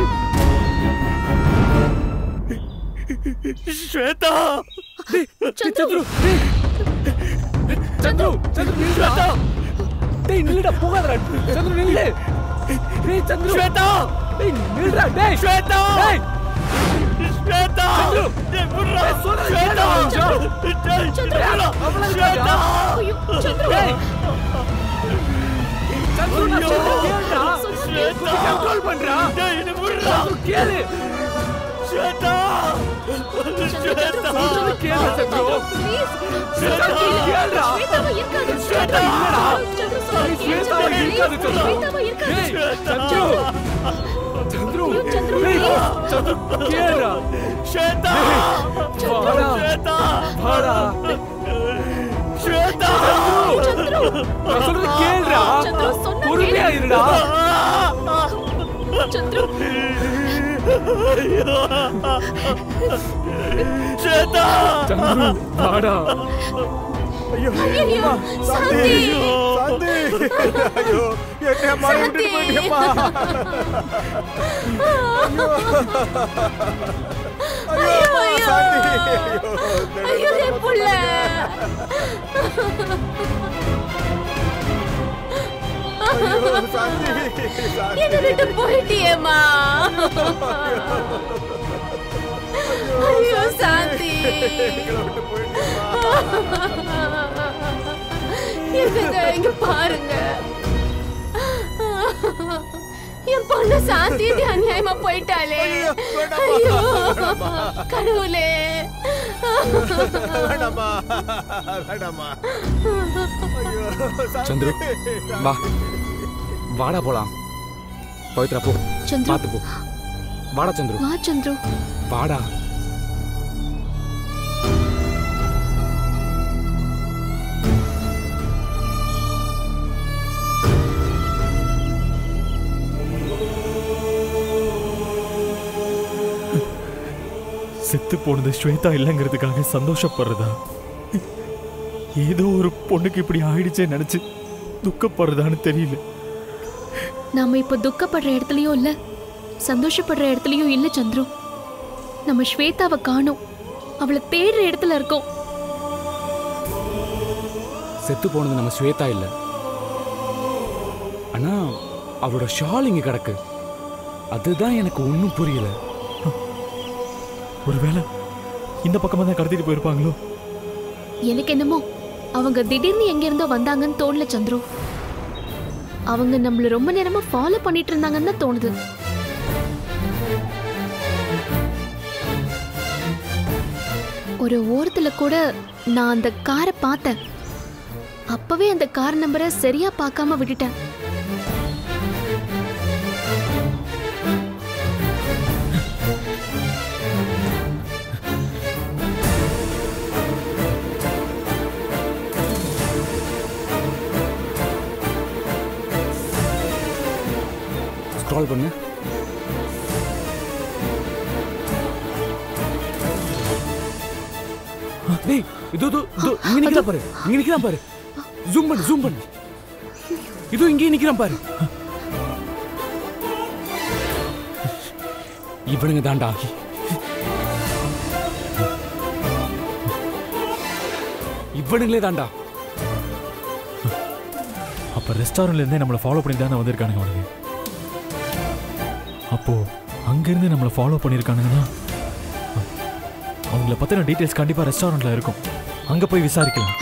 ஸ்வேதா சந்துரு சந்துரு சந்துரு ஸ்வேதா டேய் நில்லுடா போகாதடா சந்துரு நில்லு டேய் சந்துரு ஸ்வேதா டேய் நில்லுடா டேய் ஸ்வேதா டேய் ஸ்வேதா சந்துரு டேய் புர்ரா டேய், சொல்றத ஸ்வேதா கேளுடா, டேய் சந்துரு. புர்ரா ஸ்வேதா ஐயோ, சந்துரு. டேய் சந்துரு நான் ஐயோ. சொல்றத கேளுடா ஸ்வேதா கண்ட்ரோல் பண்றா டேய் இது புர்ரா சந்துரு கேளு ஸ்வேதா ஸ்வேதா சொல்றத கேளு சந்துரு ப்ளீஸ் சந்துரு கேளுடா ஸ்வேதாவை இருக்காது ஸ்வேதா இல்லடா சந்துரு sorry, ஸ்வேதாவை சந்துரு, இருக்காது please. சந்துரு ஸ்வேதாவை இருக்காது டேய் சந்துரு சந்துரு சந்துரு, டேய் please. சந்துரு கேளுடா ஸ்வேதா வாடா ஸ்வேதா வாடா ஸ்வேதா சந்துரு நான் சொல்றது கேளுடா சந்துரு, சொன்னா பொறுமையா கேளு. இருடா சந்துரு ஸ்வேதா சந்துரு வாடா ஐயோ ஐயோ, சாந்தி. சாந்தி ஐயோ என்ன மழை விட்டுட்டு சாந்தி. போயிட்டியப்பா ஐயோ ஐயோ. சாந்தி ஐயோ என் புள்ள ஐயோ சாந்தி என்ன விட்டு போயிட்டியேம்மா ஐயோ சாந்தி என்னங்க இங்க பாருங்க என் பொண்ணு சாந்தி இது அநியாயமா போயிட்டாளே ஐயோ கடவுளே வேண்டாமா வேண்டாமா ஐயோ சந்துரு வா வாடா போலாம் பவித்ரா போ சந்துரு. பாத்து போ வாடா சந்துரு வா சந்துரு வாடா செத்து போனது ஸ்வேதா இல்லைங்கிறதுக்காக சந்தோஷப்படுறதா ஏதோ ஒரு பொண்ணுக்கு இப்படி ஆயிடுச்சே நினைச்சு துக்கப்படுறதான்னு தெரியல நாம இப்ப துக்கப்படுற இடத்துலயும் இல்ல சந்தோஷப்படுற இடத்துலயும் இல்ல சந்துரு நம்ம ஸ்வேதாவை காணோம் அவளை தேடுற இடத்துல இருக்கோம் செத்து போனது நம்ம ஸ்வேதா இல்ல ஆனா அவளோட ஷால் இங்க கிடக்கு அதுதான் எனக்கு ஒன்றும் புரியல ஒருவேளை இந்த பக்கமா தான் கடத்திட்டு போயிருப்பாங்களோ எனக்கு என்னமோ அவங்க திடீர்னு எங்க இருந்தோ வந்தாங்கன்னு தோணல சந்துரு அவங்க நம்மள ரொம்ப நேரமா ஃபாலோ பண்ணிட்டு இருந்தாங்கன்னு தான் தோணுது ஒரு ஓரத்துல கூட நான் அந்த காரை பார்த்தேன் அப்பவே அந்த கார் நம்பரை சரியா பார்க்காம விட்டுட்டேன் ஸ்க்ரால் பண்ணு டேய் இது இது இது இங்க நிக்கிறான் பாரு இங்க நிக்கிறான் பாரு ஜூம் பண்ணு ஜூம் பண்ணு இது இங்கே நிக்கிறான் பாரு இவனுங்க தான்டா இவனுங்களே தான்டா அப்ப ரெஸ்டாரண்ட்ல இருந்தே நம்மளை ஃபாலோ பண்ணி தானே வந்திருக்கானுங்க அவனுங்க அப்போ அங்கிருந்து நம்மளை ஃபாலோ பண்ணியிருக்கானுங்கன்னா அவங்கள பத்தின டீட்டெயில்ஸ் கண்டிப்பா ரெஸ்டாரண்ட்ல இருக்கும் அங்க போய் விசாரிக்கலாம்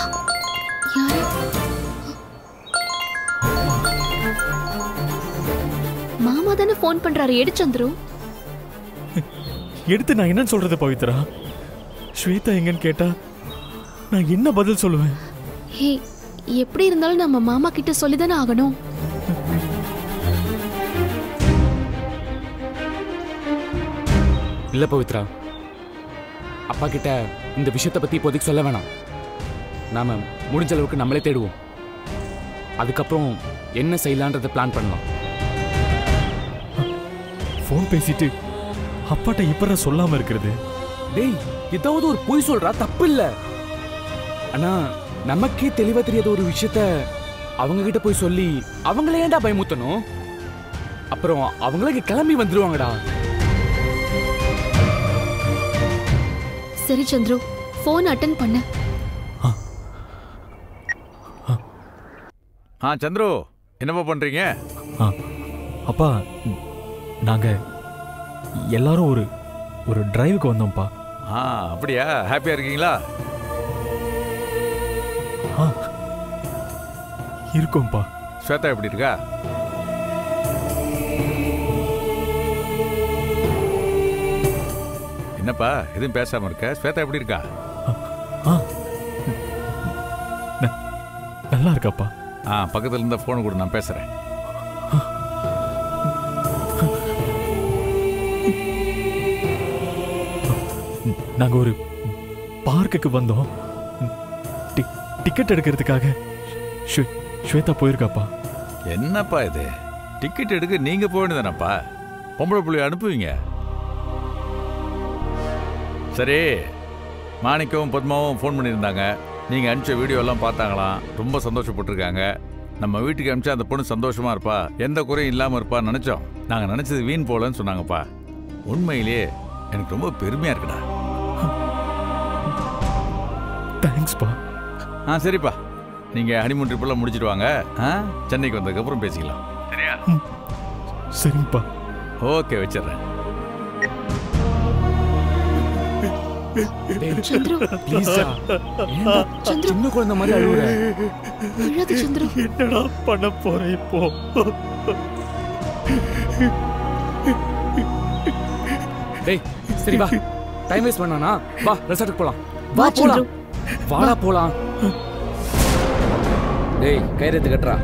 மாமா தானே ஃபோன் பண்றாரு எடு சந்துரு எடுத்து நான் என்னன்னு சொல்றது பவித்ரா ஸ்வேதா எங்கன்னு கேட்டா நான் என்ன பதில் சொல்லுவேன் ஹே எப்படி இருந்தாலும் நம்ம மாமா கிட்ட சொல்லிதானே ஆகணும் இல்ல பவித்ரா அப்பா கிட்ட இந்த விஷயத்தை பத்தி இப்போதைக்கு சொல்ல வேணாம் நாம முடிஞ்ச அளவுக்கு நம்மளே தேடுவோம் அதுக்கப்புறம் என்ன செய்யலான்றதை பிளான் பண்ணலாம் ஃபோன் பேசிட்டு அப்பாட்ட இப்பற சொல்லாம இருக்கிறது டேய் ஏதாவது ஒரு பொய் சொல்றா தப்பு இல்ல ஆனா நமக்கே தெளிவா தெரியாத ஒரு விஷயத்த அவங்க கிட்ட போய் சொல்லி அவங்கள ஏன்டா பயமுத்தணும் அப்புறம் அவங்களே கிளம்பி வந்துருவாங்கடா சரி சந்துரு ஃபோன் அட்டன் பண்ண ஆ சந்துரு என்னப்பா பண்றீங்க ஆ அப்பா நாங்க எல்லாரும் ஒரு ஒரு டிரைவுக்கு வந்தோம்ப்பா ஆ அப்படியா ஹாப்பியா இருக்கீங்களா ஆ இருக்கோம்ப்பா ஸ்வேதா எப்படி இருக்கா என்னப்பா எதுவும் பேசாம இருக்க ஸ்வேதா எப்படி இருக்கா நல்லா இருக்காப்பா ஆ பக்கத்துல இருந்த போன் கூட நான் பேசுறேன் நாங்க ஒரு பார்க்குக்கு வந்தோம் டி- டிக்கெட் எடுக்கிறதுக்காக ஸ்வே- ஸ்வேதா போயிருக்காப்பா என்னப்பா இது டிக்கெட் எடுக்க நீங்க போக வேண்டியதானப்பா பொம்பளை புள்ளி அனுப்புவீங்க சரி மாணிக்கவும் பத்மாவும் ஃபோன் பண்ணியிருந்தாங்க நீங்கள் அனுப்பிச்ச வீடியோ எல்லாம் பார்த்தாங்களாம் ரொம்ப சந்தோஷப்பட்டிருக்காங்க நம்ம வீட்டுக்கு அனுப்பிச்சா அந்த பொண்ணு சந்தோஷமா இருப்பா எந்த குறையும் இல்லாமல் இருப்பான்னு நினச்சோம் நாங்கள் நினச்சது வீண் போலன்னு சொன்னாங்கப்பா உண்மையிலேயே எனக்கு ரொம்ப பெருமையாக இருக்குடா தேங்க்ஸ்ப்பா ஆ சரிப்பா நீங்கள் ஹனிமூன் ட்ரிப்பெல்லாம் முடிச்சிட்டு வாங்க ஆ சென்னைக்கு வந்ததுக்கப்புறம் பேசிக்கலாம் சரியா சரிப்பா ஓகே வச்சிடுறேன் சந்துரு ப்ளீஸ் ஏன்டா சந்துரு. சின்ன குழந்தை மாதிரி அழுவுற அழாத சந்துரு என்னடா பண்ண போறேன் இப்போ டேய் சரி வா டைம் வேஸ்ட் பண்ணானா வா ரெசார்ட்டுக்கு போலாம் வா, வா போலாம் சந்துரு. வாடா போலாம் டேய் கைரத்து கட்டுறா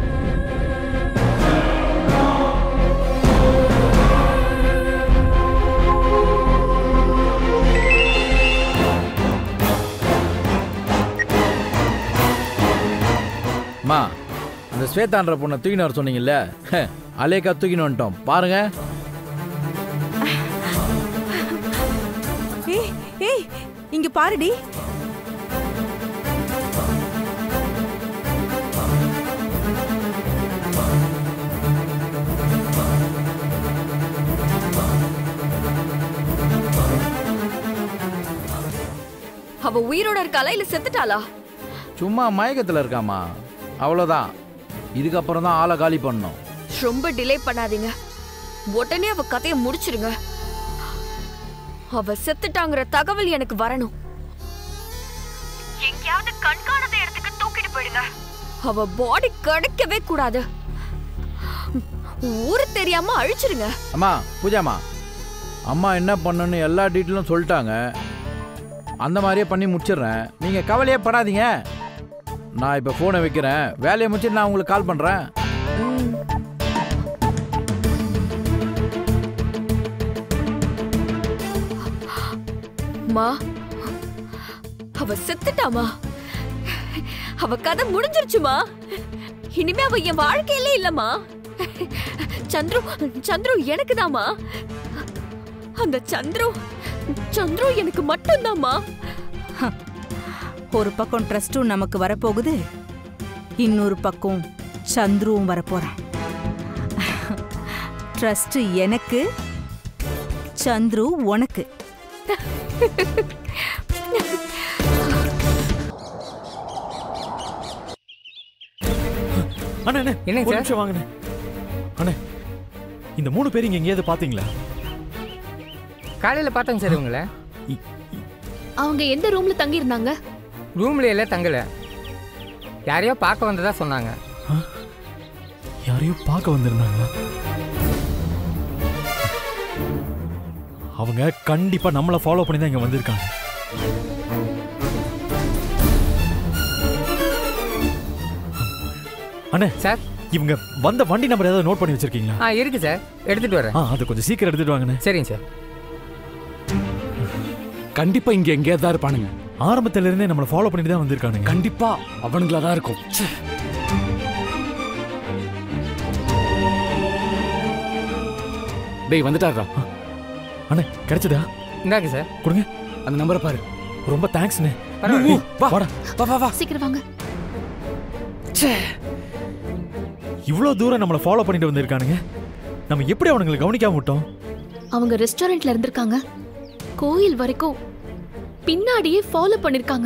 அம்மா அந்த ஸ்வேதான்ற பொண்ணை தூக்கின்னு வர சொன்னீங்கல்ல ஹே, அலேக்கா தூக்கின்னு வந்துட்டோம் பாருங்க ஏய் ஏய் இங்க பாருடி அவ உயிரோட இருக்காளா இல்ல செத்துட்டாளா சும்மா மயக்கத்தில் இருக்காம்மா அவ்வளோதான் இதுக்கப்புறம் தான் ஆளை காலி பண்ணணும் ரொம்ப டிலே பண்ணாதீங்க உடனே அவ கதையை முடிச்சிருங்க அவ செத்துட்டாங்கிற தகவல் எனக்கு வரணும் எங்கேயாவது கண்காணாத இடத்துக்கு தூக்கிட்டு போயிடுங்க அவ பாடி கிடைக்கவே கூடாது ஊரு தெரியாம அழிச்சிருங்க அம்மா பூஜாம்மா அம்மா என்ன பண்ணணும்னு எல்லா டீட்டெயிலும் சொல்லிட்டாங்க அந்த மாதிரியே பண்ணி முடிச்சிடுறேன் நீங்கள் கவலையே படாதீங்க நான் இப்போ ஃபோனை வைக்கிறேன் வேலையை முடிச்சுட்டு நான் உங்களுக்கு கால் பண்ணுறேன் மா அவ செத்துட்டாமா அவ கதை முடிஞ்சிருச்சுமா இனிமே அவ என் வாழ்க்கையில இல்லம்மா சந்துரு சந்துரு எனக்கு தாமா அந்த சந்துரு சந்துரு எனக்கு மட்டும்தாம்மா ஒரு பக்கம் ட்ரஸ்டும் நமக்கு வரப்போகுது இன்னொரு பக்கம் சந்துருவும் வரப்போறான் ட்ரஸ்ட் எனக்கு சந்துரு உனக்கு அண்ணா அண்ணா என்னங்க ஒரு சார்? நிமிஷம் வாங்கண்ணே அண்ணே இந்த மூணு பேர் இங்க எங்கேயாவது பாத்தீங்களா காலையில் பார்த்தேங்க சார் இவங்கள அவங்க எந்த ரூம்ல தங்கி இருந்தாங்க ரூம்ல எல்லாம் தங்கல யாரையோ பார்க்க வந்ததா சொன்னாங்க யாரையோ பார்க்க வந்திருந்தாங்களா அவங்க கண்டிப்பா நம்மள ஃபாலோ பண்ணி தான் இங்க வந்திருக்காங்க அண்ணே சார் இவங்க வந்த வண்டி நம்பர் ஏதாவது நோட் பண்ணி வச்சிருக்கீங்களா ஆ இருக்கு சார் எடுத்துட்டு வரேன் ஆ அது கொஞ்சம் சீக்கிரம் எடுத்துட்டு வாங்கண்ணே சரிங்க சார் கண்டிப்பா இங்க எங்கேயாவது தான் இருப்பானுங்க ஆரம்பத்துல இருந்தே நம்மள ஃபாலோ பண்ணி தான் வந்திருக்கானுங்க கண்டிப்பா அவனுங்களா தான் இருக்கும் ச்சே. டேய் வந்துட்டாரா அண்ணே கிடைச்சதா இந்தாங்க சார் கொடுங்க அந்த நம்பரை பாரு ரொம்ப தேங்க்ஸ்ண்ணே பரவாயில்ல. வா வாடா வா வா வா சீக்கிரம் வாங்க இவ்வளவு தூரம் நம்மள ஃபாலோ பண்ணிட்டு வந்திருக்கானுங்க நம்ம எப்படி அவனுங்களை கவனிக்காம விட்டோம் அவங்க ரெஸ்டாரண்ட்ல இருந்திருக்காங்க கோயில் வரைக்கும் பின்னாடியே ஃபாலோ பண்ணிருக்காங்க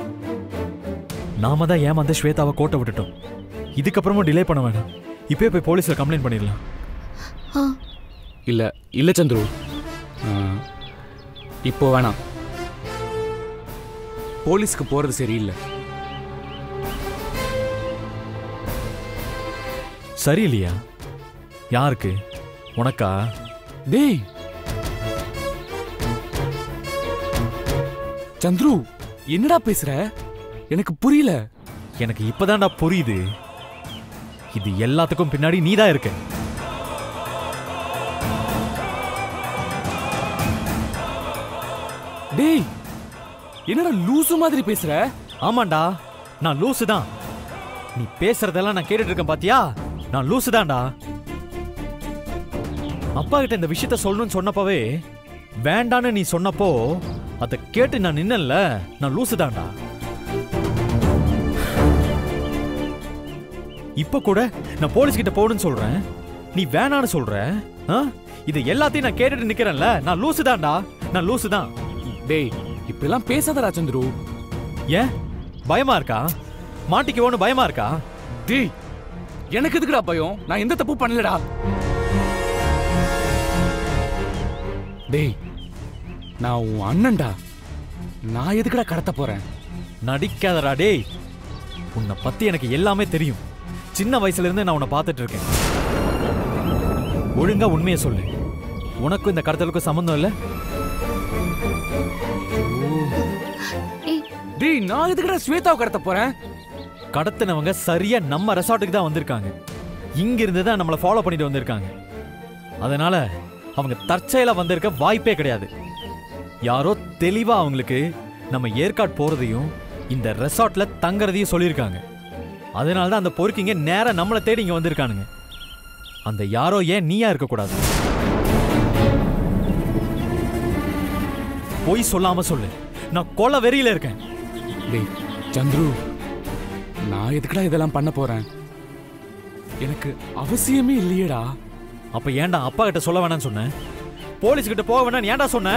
நாம தான் ஏமாந்து ஸ்வேதாவை கோட்டை விட்டுட்டோம் இதுக்கப்புறமும் டிலே பண்ண வேணாம் இப்பயே போய் போலீஸ்ல கம்ப்ளைண்ட் பண்ணிடலாம் ஆ, இல்ல இல்ல சந்துரு ஆ, இப்போ வேணாம் போலீஸ்க்கு போறது சரியில்லை சரியில்லையா யாருக்கு உனக்கா டேய் சந்துரு என்னடா பேசுற எனக்கு புரியல எனக்கு இப்பதான்டா புரியுது இது எல்லாத்துக்கும் பின்னாடி நீதான் இருக்க டேய் என்னடா லூசு மாதிரி பேசுற ஆமாண்டா நான் லூசு தான் நீ பேசுறதெல்லாம் நான் கேட்டுட்டு இருக்கேன் பாத்தியா நான் லூசு தான்டா அப்பா கிட்ட இந்த விஷயத்த சொல்லணும்னு சொன்னப்பவே வேண்டான்னு நீ சொன்னப்போ அதை கேட்டு நான் நின்னல நான் லூசு தான்டா இப்ப கூட நான் போலீஸ் கிட்ட போகணும்னு சொல்றேன் நீ வேணான்னு சொல்ற ஆ? இது எல்லாத்தையும் நான் கேட்டுட்டு நிக்கிறேன்ல நான் லூசு தான்டா நான் லூசு தான் டேய் இப்படிலாம் பேசாதடா சந்துரு ஏன் பயமா இருக்கா மாட்டிக்குவோன்னு பயமா இருக்கா டேய் எனக்கு எதுக்குடா பயம் நான் எந்த தப்பு பண்ணலடா டேய் நான் உன் அண்ணன்டா நான் எதுக்குடா கடத்த போறேன் நடிக்காதடா டேய் உன்னை பத்தி எனக்கு எல்லாமே தெரியும் சின்ன வயசுல இருந்து நான் உன்னை பார்த்துட்டு இருக்கேன் ஒழுங்கா உண்மையை சொல்லு உனக்கும் இந்த கடத்தலுக்கும் சம்மந்தம் இல்ல டேய் நான் எதுக்குடா ஸ்வேதாவை கடத்த போறேன் கடத்தினவங்க சரியா நம்ம ரெசார்ட்டுக்கு தான் வந்திருக்காங்க இங்க இருந்து தான் நம்மளை ஃபாலோ பண்ணிட்டு வந்திருக்காங்க அதனால அவங்க தற்செயலா வந்திருக்க வாய்ப்பே கிடையாது யாரோ தெளிவா அவங்களுக்கு நம்ம ஏற்காடு போறதையும் இந்த ரெசார்ட்ல தங்கறதையும் சொல்லியிருக்காங்க அதனால தான் அந்த பொறுக்கிங்க நேரா நம்மளை தேடி இங்க வந்திருக்கானுங்க அந்த யாரோ ஏன் நீயா இருக்கக்கூடாது பொய் சொல்லாம சொல்லு நான் கொலை வெறியில இருக்கேன் டேய் சந்துரு நான் எதுக்குடா இதெல்லாம் பண்ண போறேன் எனக்கு அவசியமே இல்லையேடா அப்ப ஏன்டா அப்பா கிட்ட சொல்ல வேணாம்னு சொன்னேன் போலீஸ் கிட்ட போக வேணாம் ஏன்டா சொன்ன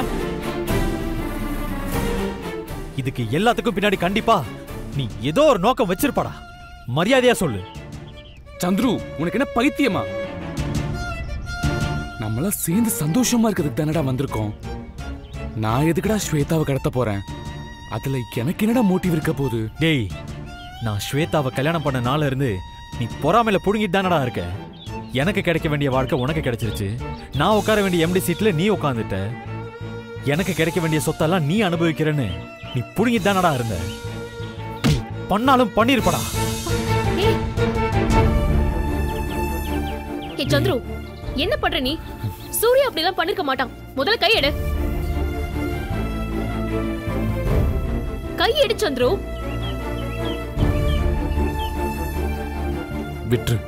இதுக்கு எல்லாத்துக்கும் பின்னாடி கண்டிப்பா நீ ஏதோ ஒரு நோக்கம் வச்சிருப்பாடா மரியாதையா சொல்லு சந்துரு உனக்கு என்ன பைத்தியமா நம்மளாம் சேர்ந்து சந்தோஷமா இருக்கிறதுக்கு தானடா வந்திருக்கோம் நான் எதுக்குடா ஸ்வேதாவை கடத்த போறேன் அதுல எனக்கு என்னடா மோட்டிவ் இருக்க போகுது டேய் நான் ஸ்வேதாவை கல்யாணம் பண்ண நாள்ல இருந்து நீ பொறாமையில புடுங்கிட்டு தானடா இருக்க எனக்கு கிடைக்க வேண்டிய வாழ்க்கை உனக்கு கிடைச்சிருச்சு நான் உட்கார வேண்டிய எம்டி சீட்ல நீ உட்காந்துட்ட எனக்கு கிடைக்க வேண்டிய சொத்தெல்லாம் நீ அனுபவிக்கிறேன்னு நீ புடுங்கி தானடா இருந்த நீ பண்ணாலும் பண்ணிருப்படா ஏ சந்துரு என்ன பண்ற நீ சூர்யா அப்படிலாம் பண்ணிருக்க மாட்டான் முதல்ல கை எடு கை எடு சந்துரு விட்டுரு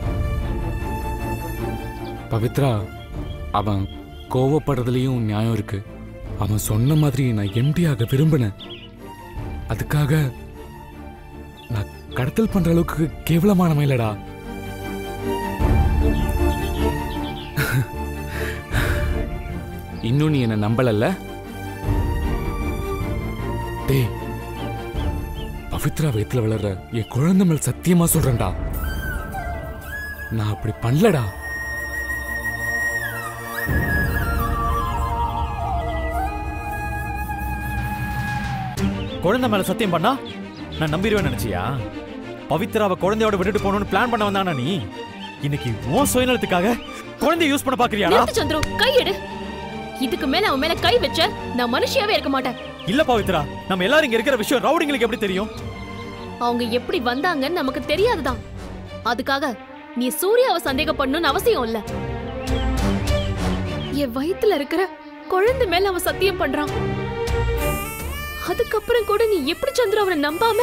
பவித்ரா அவன் கோவப்படுறதுலயும் நியாயம் இருக்கு அவன் சொன்ன மாதிரி நான் எம்டியாக விரும்பினேன் அதுக்காக நான் கடத்தல் பண்ற அளவுக்கு கேவலமானவன் இல்லடா இன்னும் நீ என்ன நம்பலல்ல டேய் பவித்ரா வயித்துல வளர்ற என் குழந்தை மேல் சத்தியமா சொல்றேன்டா நான் அப்படி பண்ணலடா குழந்தை மேல சத்தியம் பண்ணா நான் நம்பிடுவேன் நினைச்சியா பவித்ராவை குழந்தையோட விட்டுட்டு போகணும்னு பிளான் பண்ண வந்தானா நீ இன்னைக்கு உன் சுயநலத்துக்காக குழந்தைய யூஸ் பண்ண பாக்குறியாடா நிறுத்து சந்துரு கை எடு இதுக்கு மேல அவன் மேல கை வச்ச நான் மனுஷியாவே இருக்க மாட்டேன் இல்ல பவித்ரா நம்ம எல்லாரும் இங்க இருக்கிற விஷயம் ரவுடிங்களுக்கு எப்படி தெரியும் அவங்க எப்படி வந்தாங்கன்னு நமக்கு தெரியாதுதான் அதுக்காக நீ சூர்யாவை சந்தேகப்படணும்னு அவசியம் இல்ல என் வயித்துல இருக்கிற குழந்தை மேல அவன் சத்தியம் பண்றான் அதுக்கப்புறம் கூட நீ எப்படி சந்திர அவனை நம்பாம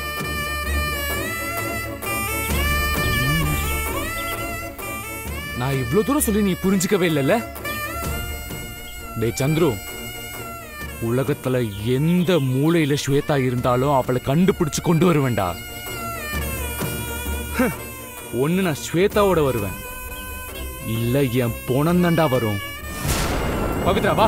நான் இவ்ளோ தூரம் சொல்லி நீ புரிஞ்சுக்கவே இல்லைல்ல டேய் சந்துரு உலகத்துல எந்த மூலையில ஸ்வேதா இருந்தாலும் அவளை கண்டுபிடிச்சு கொண்டு வருவேன்டா ஹ், ஒண்ணு நான் ஸ்வேதாவோட வருவேன் இல்ல என் பொணந்தண்டா வரும் பவித்ரா வா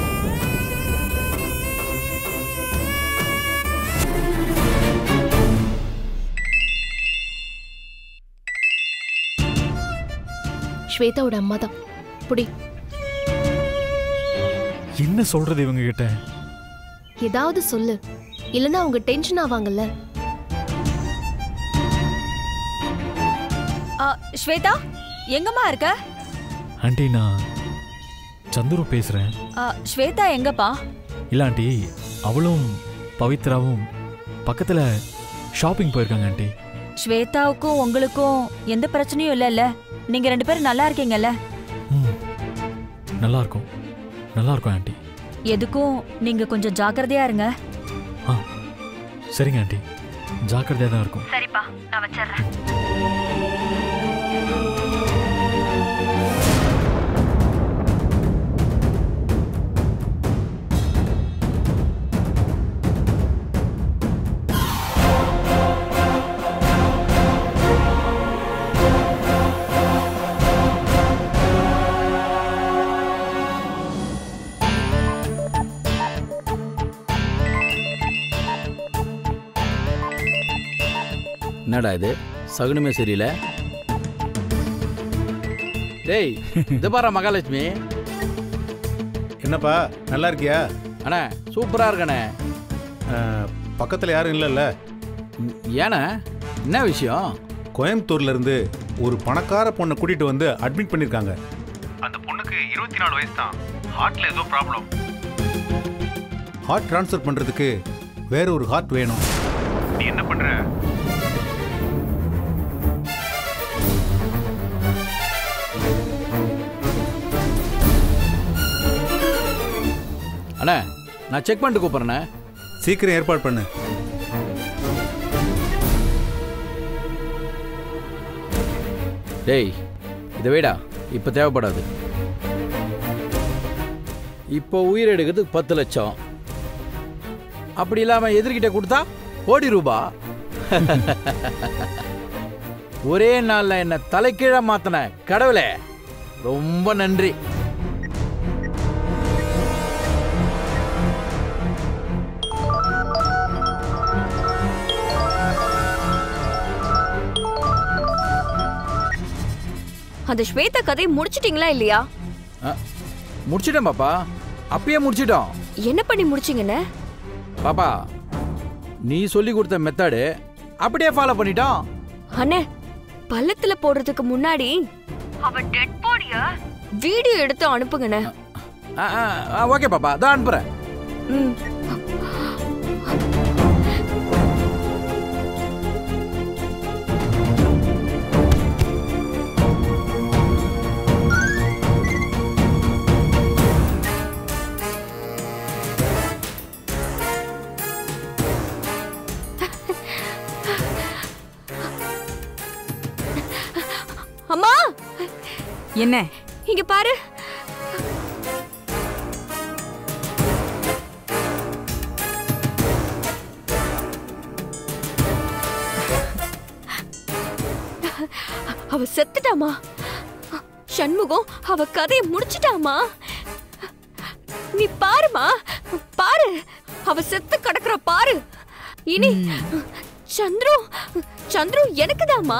ஸ்வேதாவோட அம்மா தான் புடி என்ன சொல்றது இவங்க கிட்ட ஏதாவது சொல்லு இல்லனா அவங்க டென்ஷன் ஆவாங்கல்ல ஆ, ஸ்வேதா எங்கம்மா இருக்க ஆண்டி நான் சந்துரு பேசுறேன் ஆ, ஸ்வேதா எங்கப்பா இல்ல ஆண்டி அவளும் பவித்ராவும் பக்கத்துல ஷாப்பிங் போயிருக்காங்க ஆண்டி ஸ்வேதாவுக்கும் உங்களுக்கும் எந்த பிரச்சனையும் இல்லைல்ல நீங்க ரெண்டு பேரும் நல்லா இருக்கீங்கல்ல நல்லா இருக்கும் நல்லா இருக்கும் ஆண்டி எதுக்கும் நீங்க கொஞ்சம் ஜாக்கிரதையா இருங்க சரிங்க ஆண்டி ஜாக்கிரதையா தான் இருக்கும் சரிப்பா நான் வச்சிடுறேன் என்னடா இது சகுனமே சரியில்லை டேய் இது பாரா மகாலட்சுமி என்னப்பா நல்லா இருக்கியா அண்ணே சூப்பரா இருக்கண்ணே பக்கத்தில் யாரும் இல்லைல்ல ஏண்ணே என்ன விஷயம் கோயம்புத்தூர்ல இருந்து ஒரு பணக்கார பொண்ணை கூட்டிட்டு வந்து அட்மிட் பண்ணிருக்காங்க அந்த பொண்ணுக்கு இருபத்தி நாலு வயசு தான் ஹார்ட்ல ஏதோ ப்ராப்ளம் ஹார்ட் ட்ரான்ஸ்ஃபர் பண்றதுக்கு வேற ஒரு ஹார்ட் வேணும் நீ என்ன பண்ற அண்ணே நான் செக் பண்ணிட்டு கூப்பிட்றேண்ணே சீக்கிரம் ஏற்பாடு பண்ணு டேய் இதை விடா இப்போ தேவைப்படாது இப்போ உயிர் எடுக்கிறதுக்கு பத்து லட்சம் அப்படி இல்லாம எதிர்கிட்ட கொடுத்தா கோடி ரூபா ஒரே நாள்ல என்ன தலைக்கீழ மாத்தின கடவுளே ரொம்ப நன்றி அந்த ஸ்வேதா கதையை முடிச்சிட்டீங்களா இல்லையா அ, முடிச்சிட்டேன் பாப்பா அப்பயே முடிச்சிட்டோம் என்ன பண்ணி முடிச்சீங்கன்னு பாப்பா நீ சொல்லி கொடுத்த மெத்தடு அப்படியே ஃபாலோ பண்ணிட்டோம் அண்ணே பள்ளத்துல போடுறதுக்கு முன்னாடி அவ டெட் பாடிய வீடியோ எடுத்து அனுப்புங்கண்ணே ஓகே பாப்பா தான் அனுப்புறேன் ம் என்ன இங்க பாரு அவ செத்துட்டாமா சண்முகம் அவ கதையை முடிச்சிட்டாமா நீ பாருமா பாரு அவ செத்து கிடக்குற பாரு இனி சந்துரு சந்துரு எனக்குதாம்மா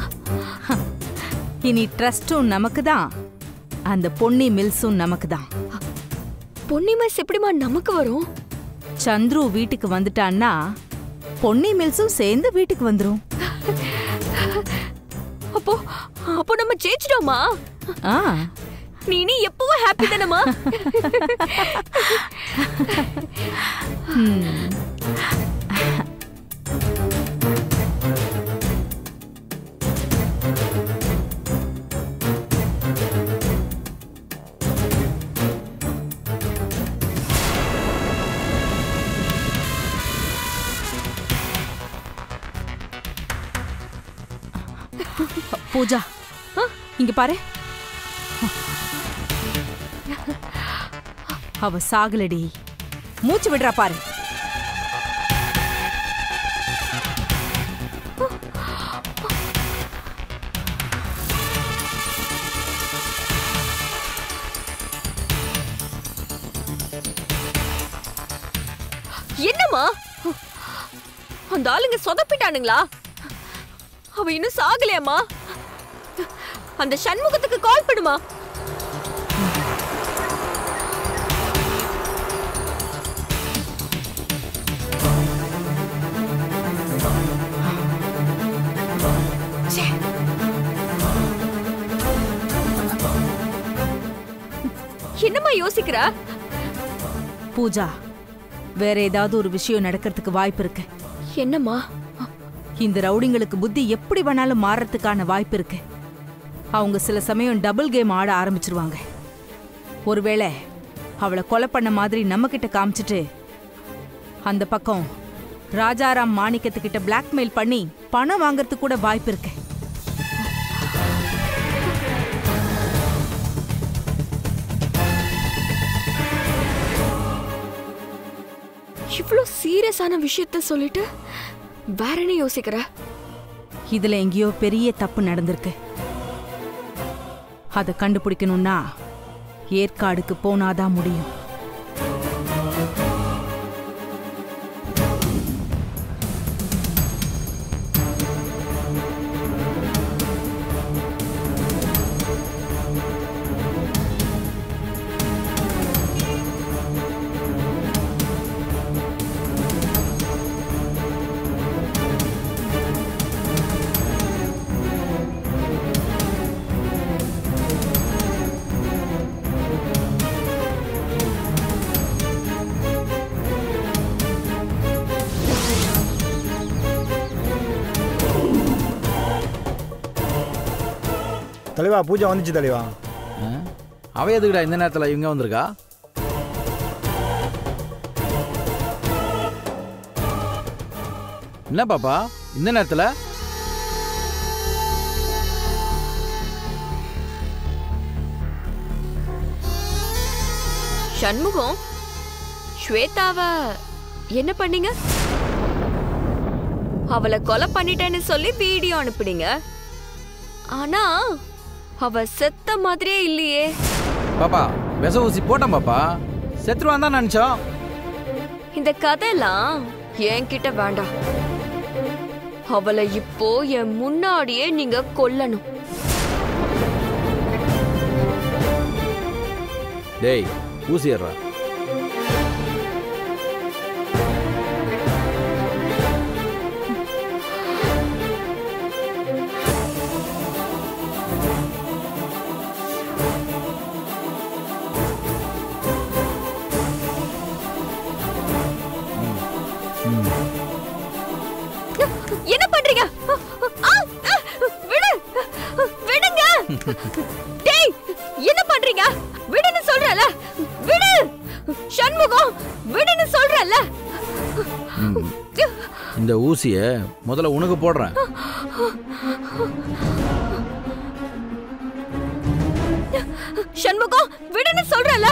இனி ட்ரஸ்டும் நமக்கு தான் அந்த பொன்னி மில்ஸும் நமக்கு தான் பொன்னிமஸ் எப்படிமா நமக்கு வரும் சந்துரு வீட்டுக்கு வந்துட்டான்னா பொன்னி மில்ஸும் சேர்ந்து வீட்டுக்கு வந்துரும் அப்போ அப்போ நம்ம ஜெயிச்சிட்டோமா ஆ நீ இனி எப்பவும் ஹாப்பி தானமா ம். பூஜா இங்க பாரு அவ சாகலடி மூச்சு விடுறா பாரு என்னம்மா அந்த ஆளுங்க சொதப்பிட்டானுங்களா அவ இன்னும் சாகலையாம்மா அந்த சண்முகத்துக்கு கால் பண்ணுமா ச்சே. என்னம்மா யோசிக்கிற பூஜா வேற ஏதாவது ஒரு விஷயம் நடக்கிறதுக்கு வாய்ப்பு இருக்கு என்னம்மா இந்த ரவுடிங்களுக்கு புத்தி எப்படி வேணாலும் மாறறதுக்கான வாய்ப்பு இருக்கு அவங்க சில சமயம் டபுள் கேம் ஆட ஆரம்பிச்சிருவாங்க ஒருவேளை அவளை கொலை பண்ண மாதிரி நம்ம கிட்ட காமிச்சிட்டு அந்த பக்கம் ராஜாராம் மாணிக்கத்துக்கிட்ட பிளாக்மெயில் பண்ணி பணம் வாங்குறதுக்கு கூட வாய்ப்பு இருக்கு இவ்ளோ சீரியஸான விஷயத்த சொல்லிட்டு வேற என்ன யோசிக்கிற இதுல எங்கேயோ பெரிய தப்பு நடந்திருக்கு அதை கண்டுபிடிக்கணும்னா ஏற்காடுக்கு போனாதான் முடியும் தலைவா பூஜா வந்துச்சு தலைவா அவ எதுக்குடா இந்த நேரத்தில் இவங்க வந்திருக்கா என்ன பாப்பா இந்த நேரத்தில் சண்முகம் ஸ்வேதாவ என்ன பண்ணீங்க அவளை கொலை பண்ணிட்டேன்னு சொல்லி வீடியோ அனுப்புனீங்க ஆனா அவ செத்த மாதிரியே இல்லையே பாப்பா விச ஊசி போட்டேன் பாப்பா செத்துருவான் தான் நினச்சோம் இந்த கதையெல்லாம் என்கிட்ட வேண்டாம் அவளை இப்போ என் முன்னாடியே நீங்க கொல்லணும் டேய் ஊசி ஏறா என்ன பண்றீங்க ஆ, ஆ, விடு விடுங்க டேய் என்ன பண்றீங்க விடுன்னு சொல்றல விடு சண்முகம் விடுன்னு சொல்றல இந்த ஊசியை முதல்ல உனக்கு போடுறேன் சண்முகம் விடுன்னு சொல்றல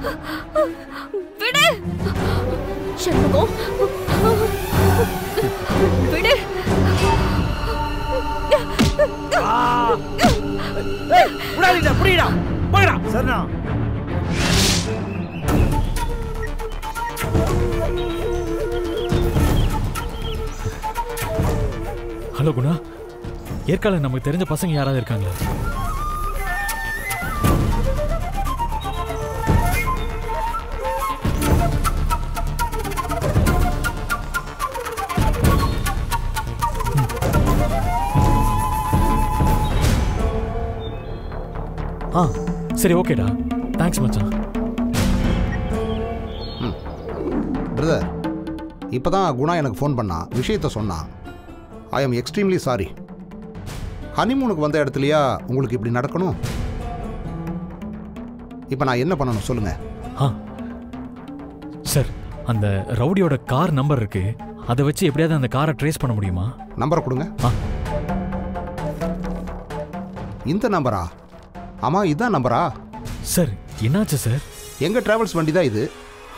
விடு சண்முகம் விடு புடாதீங்க புடிடா போடா சரிண்ணா ஹலோ குணா ஏற்கால நமக்கு தெரிஞ்ச பசங்க யாராவது இருக்காங்களா ஆ சரி ஓகேடா தேங்க்ஸ் மச்சான் பிரதர் இப்போ தான் குணா எனக்கு ஃபோன் பண்ணா விஷயத்த சொன்னான் ஐ எம் எக்ஸ்ட்ரீம்லி சாரி ஹனிமூனுக்கு வந்த இடத்துலையா உங்களுக்கு இப்படி நடக்கணும் இப்போ நான் என்ன பண்ணணும் சொல்லுங்கள் ஆ சார் அந்த ரவுடியோட கார் நம்பர் இருக்கு அதை வச்சு எப்படியாவது அந்த காரை ட்ரேஸ் பண்ண முடியுமா நம்பரை கொடுங்க இந்த நம்பரா ஆமாம் இதான் நம்பரா சார் என்னாச்சு சார் எங்கள் டிராவல்ஸ் வண்டி தான் இது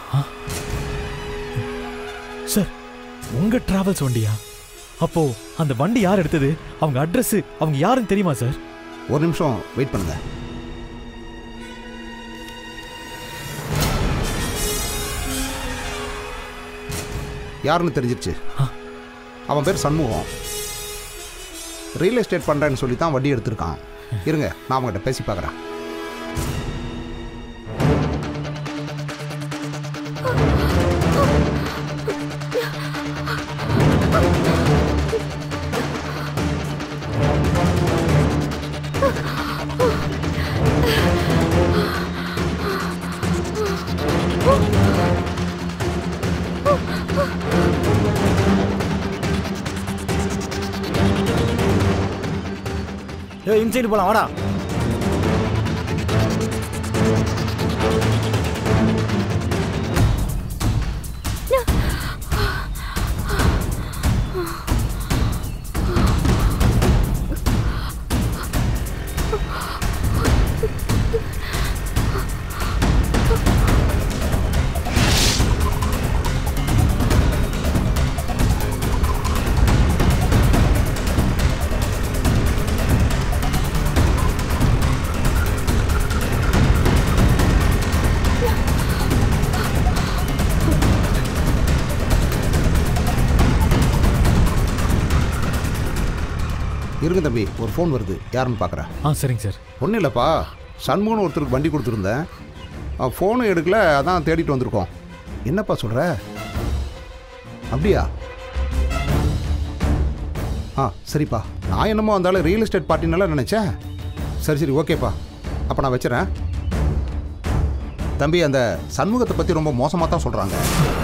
சார் உங்க டிராவல்ஸ் வண்டியா அப்போ அந்த வண்டி யார் எடுத்தது அவங்க அட்ரஸ் அவங்க யாருன்னு தெரியுமா சார் ஒரு நிமிஷம் வெயிட் பண்ணுங்க யாருன்னு தெரிஞ்சிருச்சு அவன் பேர் சண்முகம் ரியல் எஸ்டேட் பண்ணுறேன்னு சொல்லி தான் வண்டி எடுத்திருக்கான் இருங்க நான் அவங்ககிட்ட பேசி பார்க்குறேன் ஏய் இன்சைடு போலாம் வாடா இருங்க தம்பி ஒரு ஃபோன் வருது யாருன்னு பார்க்குறேன் ஆ சரிங்க சார் ஒன்றும் இல்லைப்பா சண்முகன் ஒருத்தருக்கு வண்டி கொடுத்துருந்தேன் ஃபோனும் எடுக்கல அதான் தேடிட்டு வந்திருக்கோம் என்னப்பா சொல்கிற அப்படியா ஆ சரிப்பா நான் என்னமோ வந்தாலும் ரியல் எஸ்டேட் பார்ட்டினால நினச்சேன் சரி சரி ஓகேப்பா அப்போ நான் வச்சுறேன் தம்பி அந்த சண்முகத்தை பற்றி ரொம்ப மோசமாக தான் சொல்கிறாங்க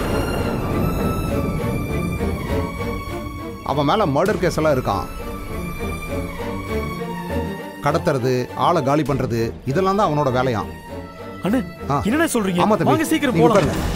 அவன் மேலே மர்டர் கேஸ் எல்லாம் இருக்கான் கடத்துறது ஆளை காலி பண்றது இதெல்லாம் தான் அவனோட வேலையாம் அண்ணே என்னடா சொல்றீங்க ஆமா தம்பி வாங்க சீக்கிரம் நீங்க போலாம் உட்காருங்க.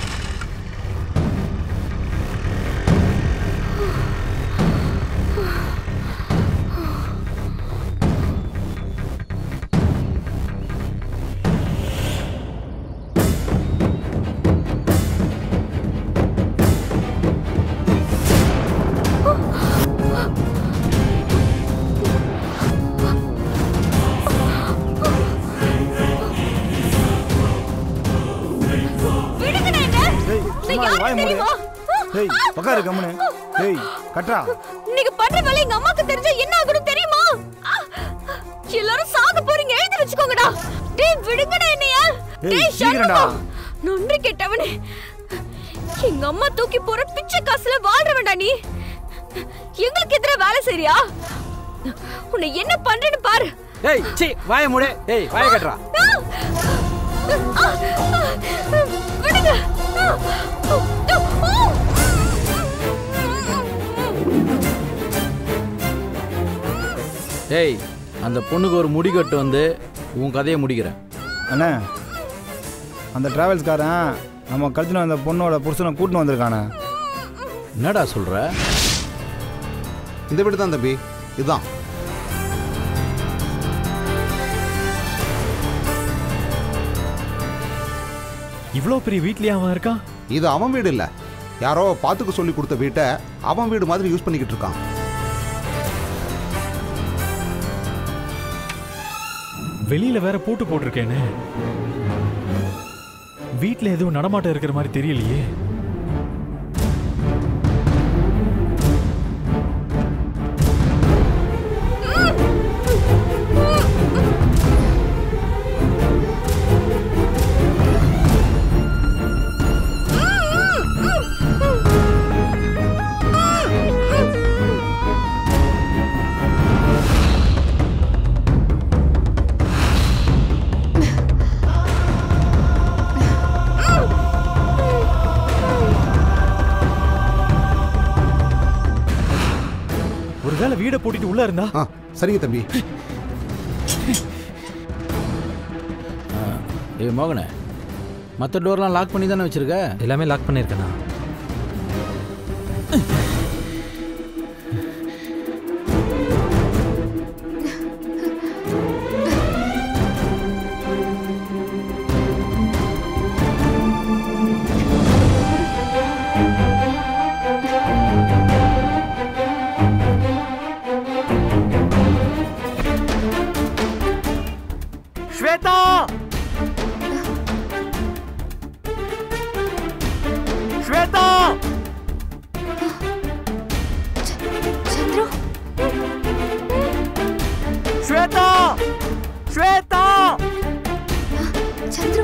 விடுங்கடா என்ன சும்மா நான் வாய யாருன்னு மூடு. தெரியுமா ஏய் உட்காரு கம்முனு ஏய் கட்றா நீங்க பண்ற வேலை எங்க அம்மாக்கு தெரிஞ்சா என்ன ஆகும்னு தெரியுமா எல்லாரும் சாக போறீங்க எழுதி வச்சுக்கோங்கடா டேய் விடுங்கடா என்னைய ஏய், டேய் சீக்கிரம்டா. சண்முகம் நன்றி கேட்டவனே எங்க அம்மா தூக்கி போற பிச்சை காசுல வாழ்றவன்டா நீ எங்களுக்கு எதிர வேலை சரியா உன்னை என்ன பண்றேன்னு பாரு ஏய் சீ வாய மூடு ஏய் வாய கட்டுறா விடுங்க ஏய் அந்த பொண்ணுக்கு ஒரு முடி கட்டு வந்து உன் கதையை முடிக்கிறேன் அண்ணே அந்த டிராவல்ஸ்காரன் நம்ம கழுத்துல அந்த பொண்ணோட புருஷனை கூட்டின்னு வந்திருக்கானே என்னடா சொல்ற இந்த வீடு தான் தம்பி இதுதான் இவ்வளோ பெரிய வீட்லயே அவன் இருக்கான் இது அவன் வீடு இல்லை யாரோ பார்த்துக்க சொல்லி கொடுத்த வீட்டை அவன் வீடு மாதிரி யூஸ் பண்ணிக்கிட்டு இருக்கான் வெளியில வேற பூட்டு போட்டிருக்கேனே வீட்ல எதுவும் நடமாட்டம் இருக்கிற மாதிரி தெரியலையே ஒருவேளை வீடை பூட்டிட்டு உள்ள இருந்தா சரிங்க தம்பி ஏய் மோகனே மற்ற டோர்லாம் லாக் பண்ணி தானே வச்சிருக்க எல்லாமே லாக் பண்ணியிருக்கேண்ணா ஸ்வேதா ஸ்வேதா சந்துரு ஸ்வேதா ஸ்வேதா சந்துரு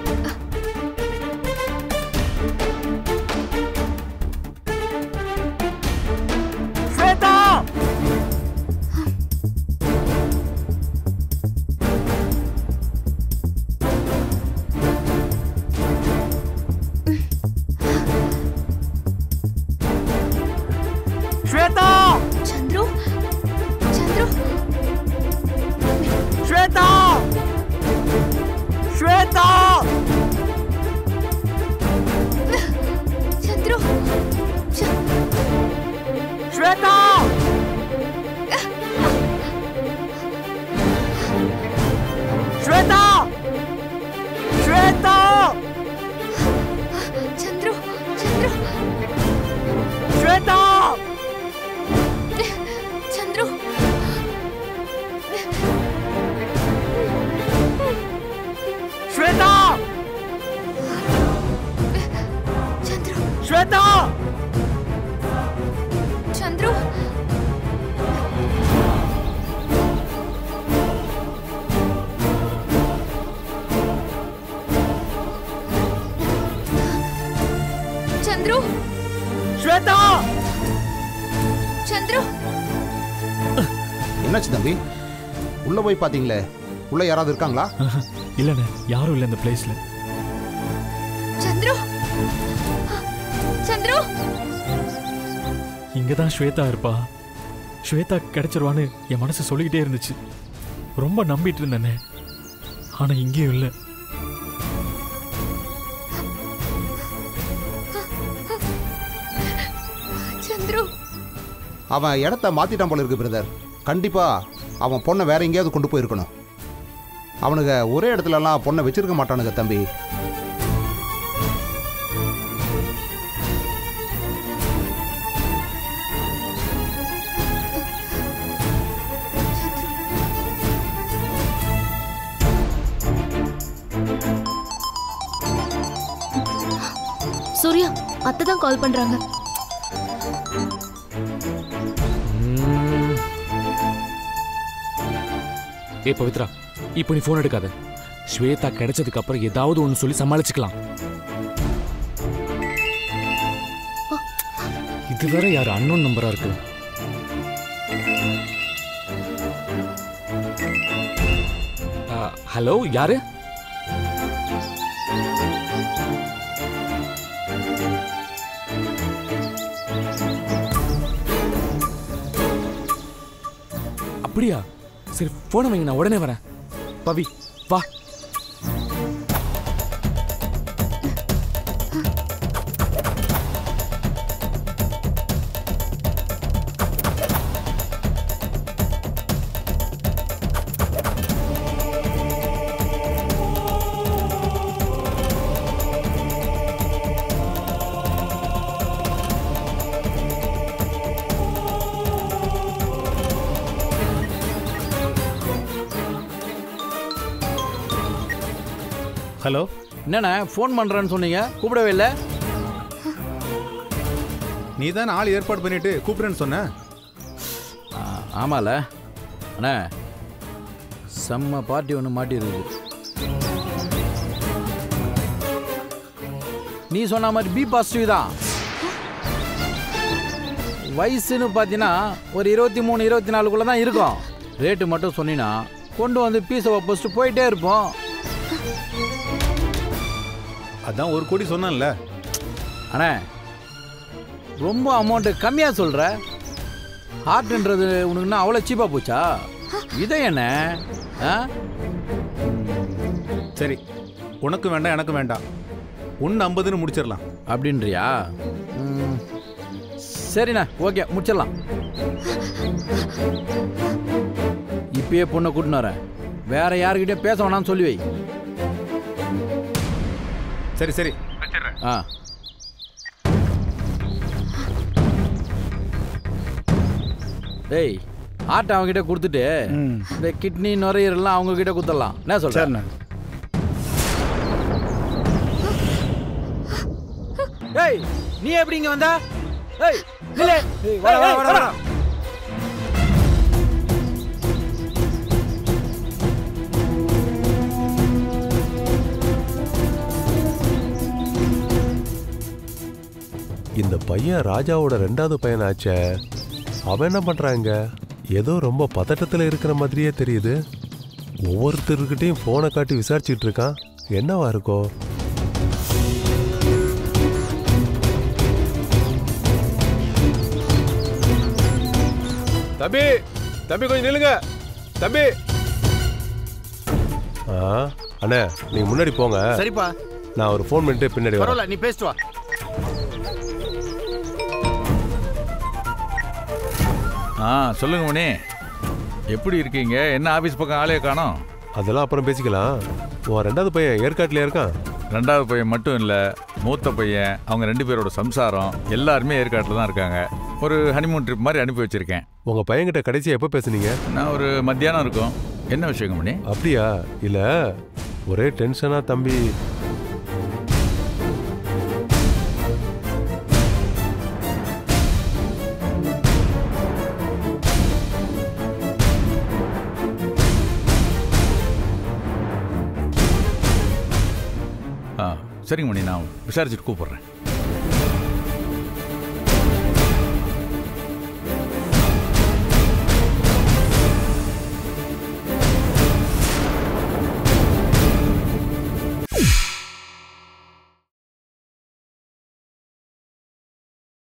ஸ்வேதா ஸ்வேதா சந்துரு சந்துரு ஸ்வேதா ஸ்வேதா சந்துரு ஸ்வேதா ஸ்வேதா ஸ்வேதா சந்துரு சந்துரு ஸ்வேதா சந்துரு ஸ்வேதா சந்துரு ஸ்வேதா சந்துரு சந்துரு ஸ்வேதா சந்துரு என்னாச்சு தம்பி உள்ள போய் பாத்தீங்களே உள்ள யாராவது இருக்காங்களா இல்லண்ணே யாரும் இல்லை இந்த பிளேஸ்ல சந்துரு சந்துரு இங்க தான் ஸ்வேதா இருப்பா ஸ்வேதா கிடைச்சிருவான்னு என் மனசு சொல்லிக்கிட்டே இருந்துச்சு ரொம்ப நம்பிட்டு இருந்தேனே ஆனா இங்கேயும் இல்லை சந்துரு அவன் இடத்த மாத்திட்டான் போல இருக்கு பிரதர் கண்டிப்பா அவன் பொண்ணை வேற எங்கேயாவது கொண்டு போயிருக்கணும் அவனுங்க ஒரே இடத்துலலாம் பொண்ணை வச்சிருக்க மாட்டானுங்க தம்பி சூர்யா அத்தை தான் கால் பண்றாங்க ஏ பவித்ரா இப்போ நீ ஃபோன் எடுக்காத ஸ்வேதா கிடைச்சதுக்கு அப்புறம் ஏதாவது ஒன்று சொல்லி சமாளிச்சுக்கலாம் இது வேற யார் அன்னோன் நம்பரா இருக்கு ஹலோ யாரு அப்படியா சரி போனை வைங்க நான் உடனே வரேன் பவி வா ஹலோ என்னண்ணே ஃபோன் பண்ணுறேன்னு சொன்னீங்க கூப்பிடவே இல்லை நீ தான் ஆள் ஏற்பாடு பண்ணிட்டு கூப்பிடுறேன்னு சொன்ன ஆமால அண்ணே செம்ம பார்ட்டி ஒன்று மாட்டிருக்கு நீ சொன்ன மாதிரி பி பாசிட்டிவ் தான் வயசுன்னு பார்த்தீங்கன்னா ஒரு இருபத்தி மூணு இருபத்தி நாலுக்குள்ளே தான் இருக்கும் ரேட்டு மட்டும் சொன்னீங்கன்னா கொண்டு வந்து பீஸை வச்சுட்டு போயிட்டே இருப்போம் அதான் ஒரு கோடி சொன்னேன்ல அண்ணே ரொம்ப அமௌண்ட்டு கம்மியாக சொல்கிற ஹார்ட்ன்றது உனக்குன்னா அவ்வளோ சீப்பாக போச்சா இதை என்ன ஆ சரி உனக்கு வேண்டாம் எனக்கு வேண்டாம் ஒன்று ஐம்பதுன்னு முடிச்சிடலாம் அப்படின்றியா ம், சரிண்ணே ஓகே முடிச்சிடலாம் இப்பயே பொண்ணை கூட்டின்னு வரேன் வேற யாருக்கிட்டே பேச வேணாம்னு சொல்லி வை சரி சரி ஆ டேய் ஆட்டை அவங்ககிட்ட கொடுத்துட்டு இந்த கிட்னி நுரையீரல்லாம் அவங்க கிட்ட கொடுத்துடலாம் என்ன சொல்றேன் ஏய் நீ எப்படி இங்க வந்த ஏய் நில்லு வாடா, வாடா, வாடா, வாடா. இந்த பையன் ராஜாவோட ரெண்டாவது பையனாச்சே அவன் என்ன பண்றாங்க ஏதோ ரொம்ப பதட்டத்தில் இருக்கிற மாதிரியே தெரியுது ஒவ்வொருத்தருக்கிட்டையும் ஃபோனை காட்டி விசாரிச்சுட்டு இருக்கான் என்னவா இருக்கும் தம்பி தம்பி கொஞ்சம் நில்லுங்க தம்பி ஆ அண்ணே நீங்க முன்னாடி போங்க சரிப்பா நான் ஒரு ஃபோன் பண்ணிட்டு பின்னாடி வரேன் பரவாயில்ல நீ பேசிட்டு வா ஆ சொல்லுங்க மணி எப்படி இருக்கீங்க என்ன ஆபீஸ் பக்கம் ஆளே காணோம் அதெல்லாம் அப்புறம் பேசிக்கலாம் உன் ரெண்டாவது பையன் ஏற்காட்டில் இருக்கான் ரெண்டாவது பையன் மட்டும் இல்லை மூத்த பையன் அவங்க ரெண்டு பேரோட சம்சாரம் எல்லாருமே ஏற்காட்டில் தான் இருக்காங்க ஒரு ஹனிமூன் ட்ரிப் மாதிரி அனுப்பி வச்சிருக்கேன் உங்க பையன்கிட்ட கடைசியா எப்போ பேசுனீங்க நான் ஒரு மத்தியானம் இருக்கும் என்ன விஷயங்க மணி அப்படியா இல்ல ஒரே டென்ஷனா தம்பி ஆ சரிங்க மணி நான் விசாரிச்சுட்டு கூப்பிட்றேன்